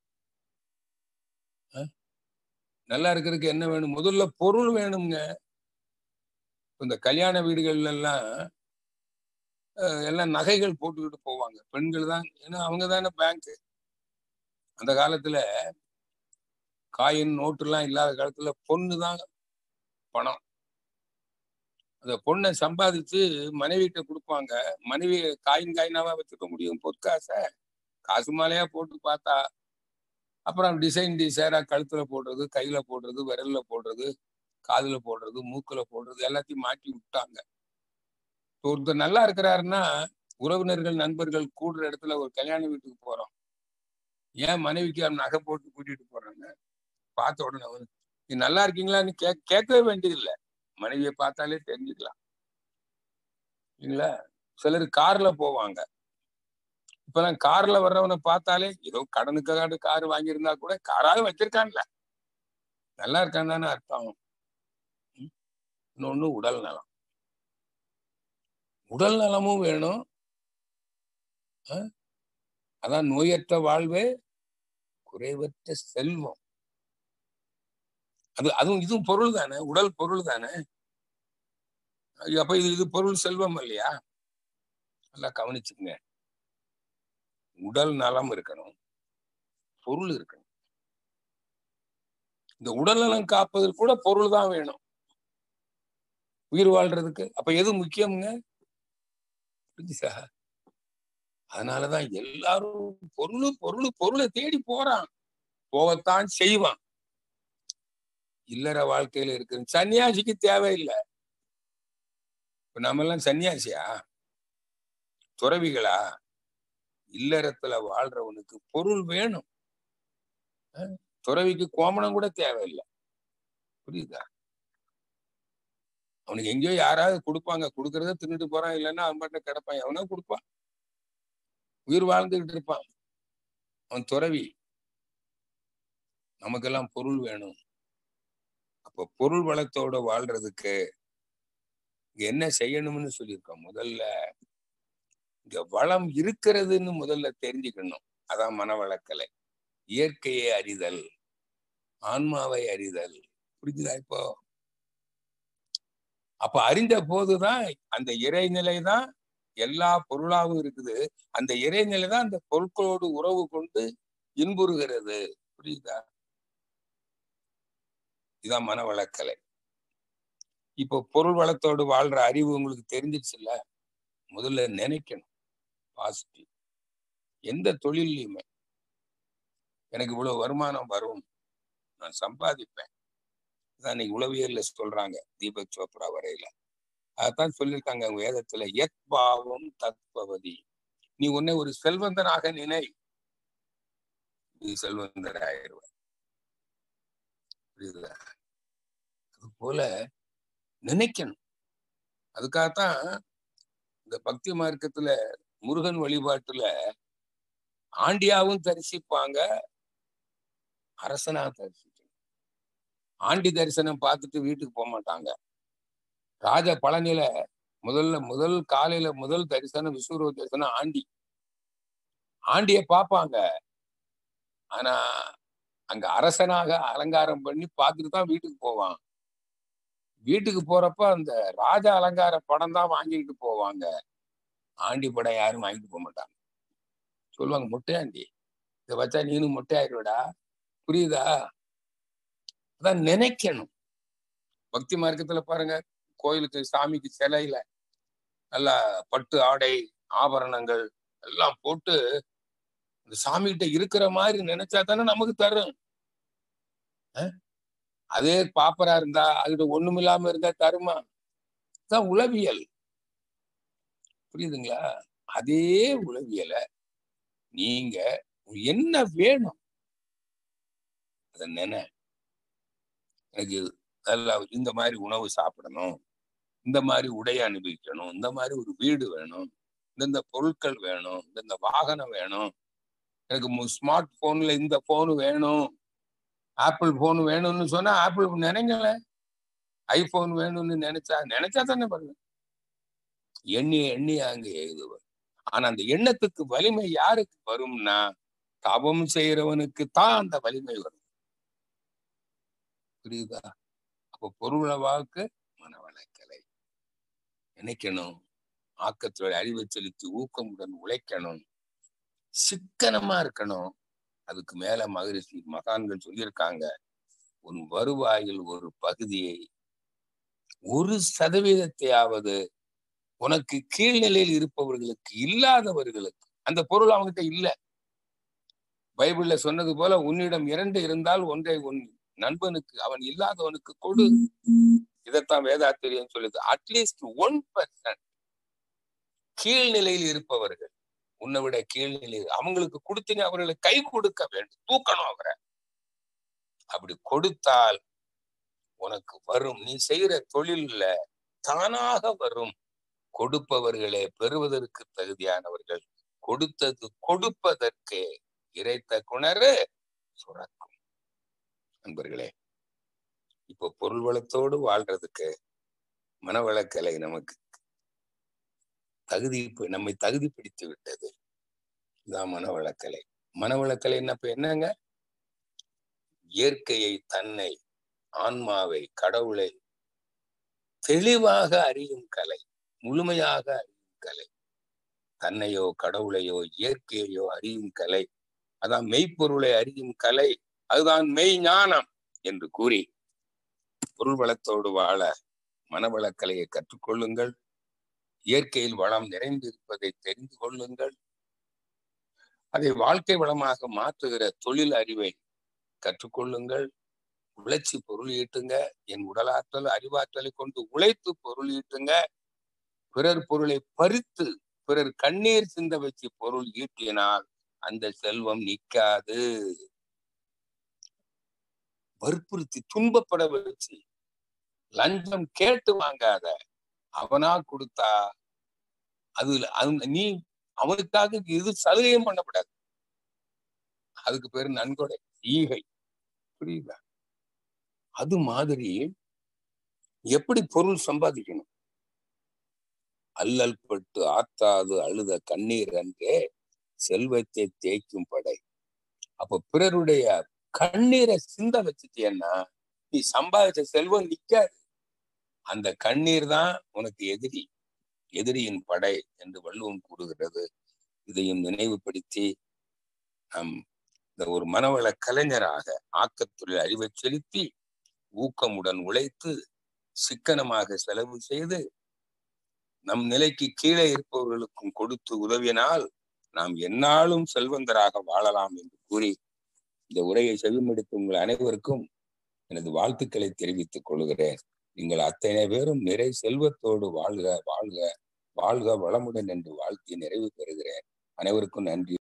Speaker 2: அஹ்? நல்லா இருக்கிறதுக்கு என்ன வேணும் முதல்ல பொருள் வேணுங்க இந்த கல்யாண வீடுகள்ல எல்லாம் அஹ், எல்லாம் நகைகள் போட்டுக்கிட்டு போவாங்க பெண்கள் தான் ஏன்னா அவங்க தானே பேங்க் அந்த காலத்துல காயின் நோட்டுலாம் இல்லாத காலத்துல பொண்ணு தான் பணம் அந்த பொண்ணை சம்பாதிச்சு மனைவிட்ட கொடுப்பாங்க மனைவி காயின் காயினாவா வச்சுக்க முடியும் பொற்காசை காசு மாலையா போட்டு பார்த்தா அப்புறம் டிசைன் டிசைனா கழுத்துல போடுறது கையில போடுறது விரல்ல போடுறது காதுல போடுறது மூக்குல போடுறது எல்லாத்தையும் மாட்டி விட்டாங்க ஒருத்தர் நல்லா இருக்கிறாருன்னா உறவினர்கள் நண்பர்கள் கூடுற இடத்துல ஒரு கல்யாண வீட்டுக்கு போறோம் ஏன் மனைவிக்கு அவன் நகை போட்டு கூட்டிட்டு போறாங்க பார்த்த உடனே அவரு, நீ நல்லா இருக்கீங்களான்னு கே கேட்கவே வேண்டியதில்லை மனைவியை பார்த்தாலே தெரிஞ்சுக்கலாம் இல்லைங்களா சிலர் கார்ல போவாங்க இப்பெல்லாம் கார்ல வர்றவனை பார்த்தாலே ஏதோ கடனுக்காக கார் வாங்கியிருந்தா கூட காராவது வச்சிருக்கான்ல நல்லா இருக்கான்னு தானே அர்த்தம் ம். இன்னொன்னு உடல் நலம் உடல் நலமும் வேணும் அஹ், அதான் நோயற்ற வாழ்வே குறைவற்ற செல்வம் அது அதுவும் இதுவும் பொருள் தானே உடல் பொருள் தானே அப்ப இது இது பொருள் செல்வம் இல்லையா நல்லா கவனிச்சுங்க உடல் நலம் இருக்கணும் பொருள் இருக்கணும் இந்த உடல் நலம் காப்பதற்கு கூட பொருள் தான் வேணும் உயிர் வாழ்றதுக்கு அப்ப எது முக்கியம்ங்க புரிஞ்சுச்சா அதனாலதான் எல்லாரும் பொருள் பொருள் பொருளை தேடி போறான் போகத்தான் செய்வான் இல்லற வாழ்க்கையில இருக்கு சன்னியாசிக்கு தேவையில்லை இப்ப நம்ம எல்லாம் சன்னியாசியா துறவிகளா இல்லறத்துல வாழ்றவனுக்கு பொருள் வேணும் துறவிக்கு கோமணம் கூட தேவையில்லை புரியுதா அவனுக்கு எங்கேயோ யாராவது கொடுப்பாங்க கொடுக்கறத தின்னுட்டு போறான் இல்லைன்னா அவன் பாட்ட கிடப்பான் எவனோ கொடுப்பான் உயிர் வாழ்ந்துகிட்டு இருப்பான் அவன் துறவி நமக்கெல்லாம் பொருள் வேணும் அப்ப பொருள் வளத்தோட வாழ்றதுக்கு இங்க என்ன செய்யணும்னு சொல்லியிருக்கோம் முதல்ல இங்க வளம் இருக்கிறதுன்னு முதல்ல தெரிஞ்சுக்கணும் அதான் மனவளக்கலை இயற்கையை அறிதல் ஆன்மாவை அறிதல் புரிஞ்சுதா இப்போ அப்ப அறிந்த போதுதான் அந்த இறைநிலை தான் எல்லா பொருளாவும் இருக்குது அந்த இறைநிலை தான் அந்த பொருட்களோடு உறவு கொண்டு இன்புறுகிறது புரியுதா இதான் மனவளக்கலை இப்போ பொருள் வளத்தோடு வாழ்ற அறிவு உங்களுக்கு தெரிஞ்சிருச்சு இல்ல முதல்ல நினைக்கணும் பாசிட்டிவ் எந்த தொழிலையுமே எனக்கு இவ்வளவு வருமானம் வரும் நான் சம்பாதிப்பேன் இதான் இன்னைக்கு உளவியல்ல சொல்றாங்க தீபக் சோப்ரா வரையில அதான் சொல்லியிருக்காங்க வேதத்துல எத் பாவம் தத்பவதி நீ உன்னை ஒரு செல்வந்தனாக நினை நீ செல்வந்தர் ஆயிடுவ புரியுதா அது போல நினைக்கணும் அதுக்காகத்தான் இந்த பக்தி மார்க்கத்துல முருகன் வழிபாட்டுல ஆண்டியாவும் தரிசிப்பாங்க அரசனா தரிசிக்கணும் ஆண்டி தரிசனம் பார்த்துட்டு வீட்டுக்கு போக மாட்டாங்க ராஜ பழனில முதல்ல முதல் காலையில முதல் தரிசனம் விஸ்வரூப தரிசனம் ஆண்டி ஆண்டிய பார்ப்பாங்க ஆனா அங்க அரசனாக அலங்காரம் பண்ணி பார்த்துட்டு தான் வீட்டுக்கு போவான் வீட்டுக்கு போறப்ப அந்த ராஜ அலங்கார படம் தான் வாங்கிட்டு போவாங்க ஆண்டி படம் யாரும் வாங்கிட்டு போக மாட்டாங்க சொல்லுவாங்க மொட்டையாண்டி இதை வச்சா நீனும் மொட்டையாயிருவடா புரியுதா அதான் நினைக்கணும் பக்தி மார்க்கத்துல பாருங்க கோயிலுக்கு சாமிக்கு சிலையில நல்லா பட்டு ஆடை ஆபரணங்கள் எல்லாம் போட்டு இந்த சாமி கிட்ட இருக்கிற மாதிரி நினைச்சா தானே நமக்கு தரும் அதே பாப்பரா இருந்தா அதுகிட்ட ஒண்ணும் இல்லாம இருந்தா தருமா தான் உளவியல் புரியுதுங்களா அதே உளவியலை நீங்க என்ன வேணும் அத நினை எனக்கு நல்லா இந்த மாதிரி உணவு சாப்பிடணும் இந்த மாதிரி உடை அனுபவிக்கணும் இந்த மாதிரி ஒரு வீடு வேணும் இந்தந்த பொருட்கள் வேணும் இந்தந்த வாகனம் வேணும் எனக்கு ஸ்மார்ட் போன்ல இந்த போன் வேணும் ஆப்பிள் போன் வேணும்னு சொன்னா ஆப்பிள் நினைங்கல ஐபோன் வேணும்னு நினைச்சா நினைச்சா தானே பண்ணுங்க எண்ணி எண்ணி அங்க எழுதுவன் ஆனா அந்த எண்ணத்துக்கு வலிமை யாருக்கு வரும்னா தவம் செய்யறவனுக்கு தான் அந்த வலிமை வரும் புரியுதா அப்போ பொருள வாக்கு மனவளக்கலை நினைக்கணும் ஆக்கத்தோட அறிவை செலுத்தி ஊக்கமுடன் உழைக்கணும் சிக்கனமா இருக்கணும் அதுக்கு மேல மகரிஷி மகான்கள் சொல்லியிருக்காங்க உன் வருவாயில் ஒரு பகுதியை ஒரு சதவீதத்தையாவது உனக்கு கீழ்நிலையில் இருப்பவர்களுக்கு இல்லாதவர்களுக்கு அந்த பொருள் அவங்ககிட்ட இல்ல பைபிள்ல சொன்னது போல உன்னிடம் இரண்டு இருந்தால் ஒன்றை உன் நண்பனுக்கு அவன் இல்லாதவனுக்கு கொடு இதைத்தான் வேதாத்திரியம் சொல்லுது அட்லீஸ்ட் ஒன் பர்சன்ட் கீழ்நிலையில் இருப்பவர்கள் உன்னை விட கீழ்நிலை அவங்களுக்கு கொடுத்தீங்க அவர்களுக்கு கை கொடுக்க வேண்டும் தூக்கணும் அவரை அப்படி கொடுத்தால் உனக்கு வரும் நீ செய்யற தொழில்ல தானாக வரும் கொடுப்பவர்களே பெறுவதற்கு தகுதியானவர்கள் கொடுத்தது கொடுப்பதற்கு இறைத்த குணரு சுரக்கும் நண்பர்களே இப்போ பொருள் வளத்தோடு வாழ்றதுக்கு மனவளக்கலை நமக்கு தகுதி நம்மை தகுதிப்படுத்தி விட்டது இதான் மனவளக்கலை மனவளக்கலை என்ன இப்ப என்னங்க இயற்கையை தன்னை ஆன்மாவை கடவுளை தெளிவாக அறியும் கலை முழுமையாக அறியும் கலை தன்னையோ கடவுளையோ இயற்கையையோ அறியும் கலை அதான் மெய்ப்பொருளை அறியும் கலை அதுதான் மெய் ஞானம் என்று கூறி பொருள் வளத்தோடு வாழ மனவளக்கலையை கற்றுக்கொள்ளுங்கள் இயற்கையில் வளம் நிறைந்திருப்பதை தெரிந்து கொள்ளுங்கள் அதை வாழ்க்கை வளமாக மாற்றுகிற தொழில் அறிவை கற்றுக்கொள்ளுங்கள் உழைச்சி பொருள் ஈட்டுங்க என் உடலாற்றல் அறிவாற்றலை கொண்டு உழைத்து பொருள் ஈட்டுங்க பிறர் பொருளை பறித்து பிறர் கண்ணீர் சிந்த வச்சு பொருள் ஈட்டினால் அந்த செல்வம் நிக்காது வற்புறுத்தி துன்பப்பட வச்சு லஞ்சம் கேட்டு வாங்காத அவனா கொடுத்தா அதுல அது நீ அவனுக்காக இது சலுகையும் பண்ணப்படாது அதுக்கு பேரு நன்கொடை ஈகை புரியுதா அது மாதிரி எப்படி பொருள் சம்பாதிக்கணும் அல்லல் பட்டு ஆத்தாது அழுத கண்ணீர் அன்றே செல்வத்தை தேய்க்கும் படை அப்ப பிறருடைய கண்ணீரை சிந்த வச்சுட்டேன்னா நீ சம்பாதிச்ச செல்வம் நிக்காது அந்த கண்ணீர் தான் உனக்கு எதிரி எதிரியின் படை என்று வள்ளுவம் கூறுகிறது இதையும் நினைவுபடுத்தி நம் இந்த ஒரு மனவள கலைஞராக ஆக்கத்துறை அறிவை செலுத்தி ஊக்கமுடன் உழைத்து சிக்கனமாக செலவு செய்து நம் நிலைக்கு கீழே இருப்பவர்களுக்கும் கொடுத்து உதவினால் நாம் எந்நாளும் செல்வந்தராக வாழலாம் என்று கூறி இந்த உரையை செவிமடுத்த உங்கள் அனைவருக்கும் எனது வாழ்த்துக்களை தெரிவித்துக் கொள்கிறேன் நீங்கள் அத்தனை பேரும் நிறை செல்வத்தோடு வாழ்க வாழ்க வாழ்க வளமுடன் என்று வாழ்த்தி நிறைவு பெறுகிறேன் அனைவருக்கும் நன்றி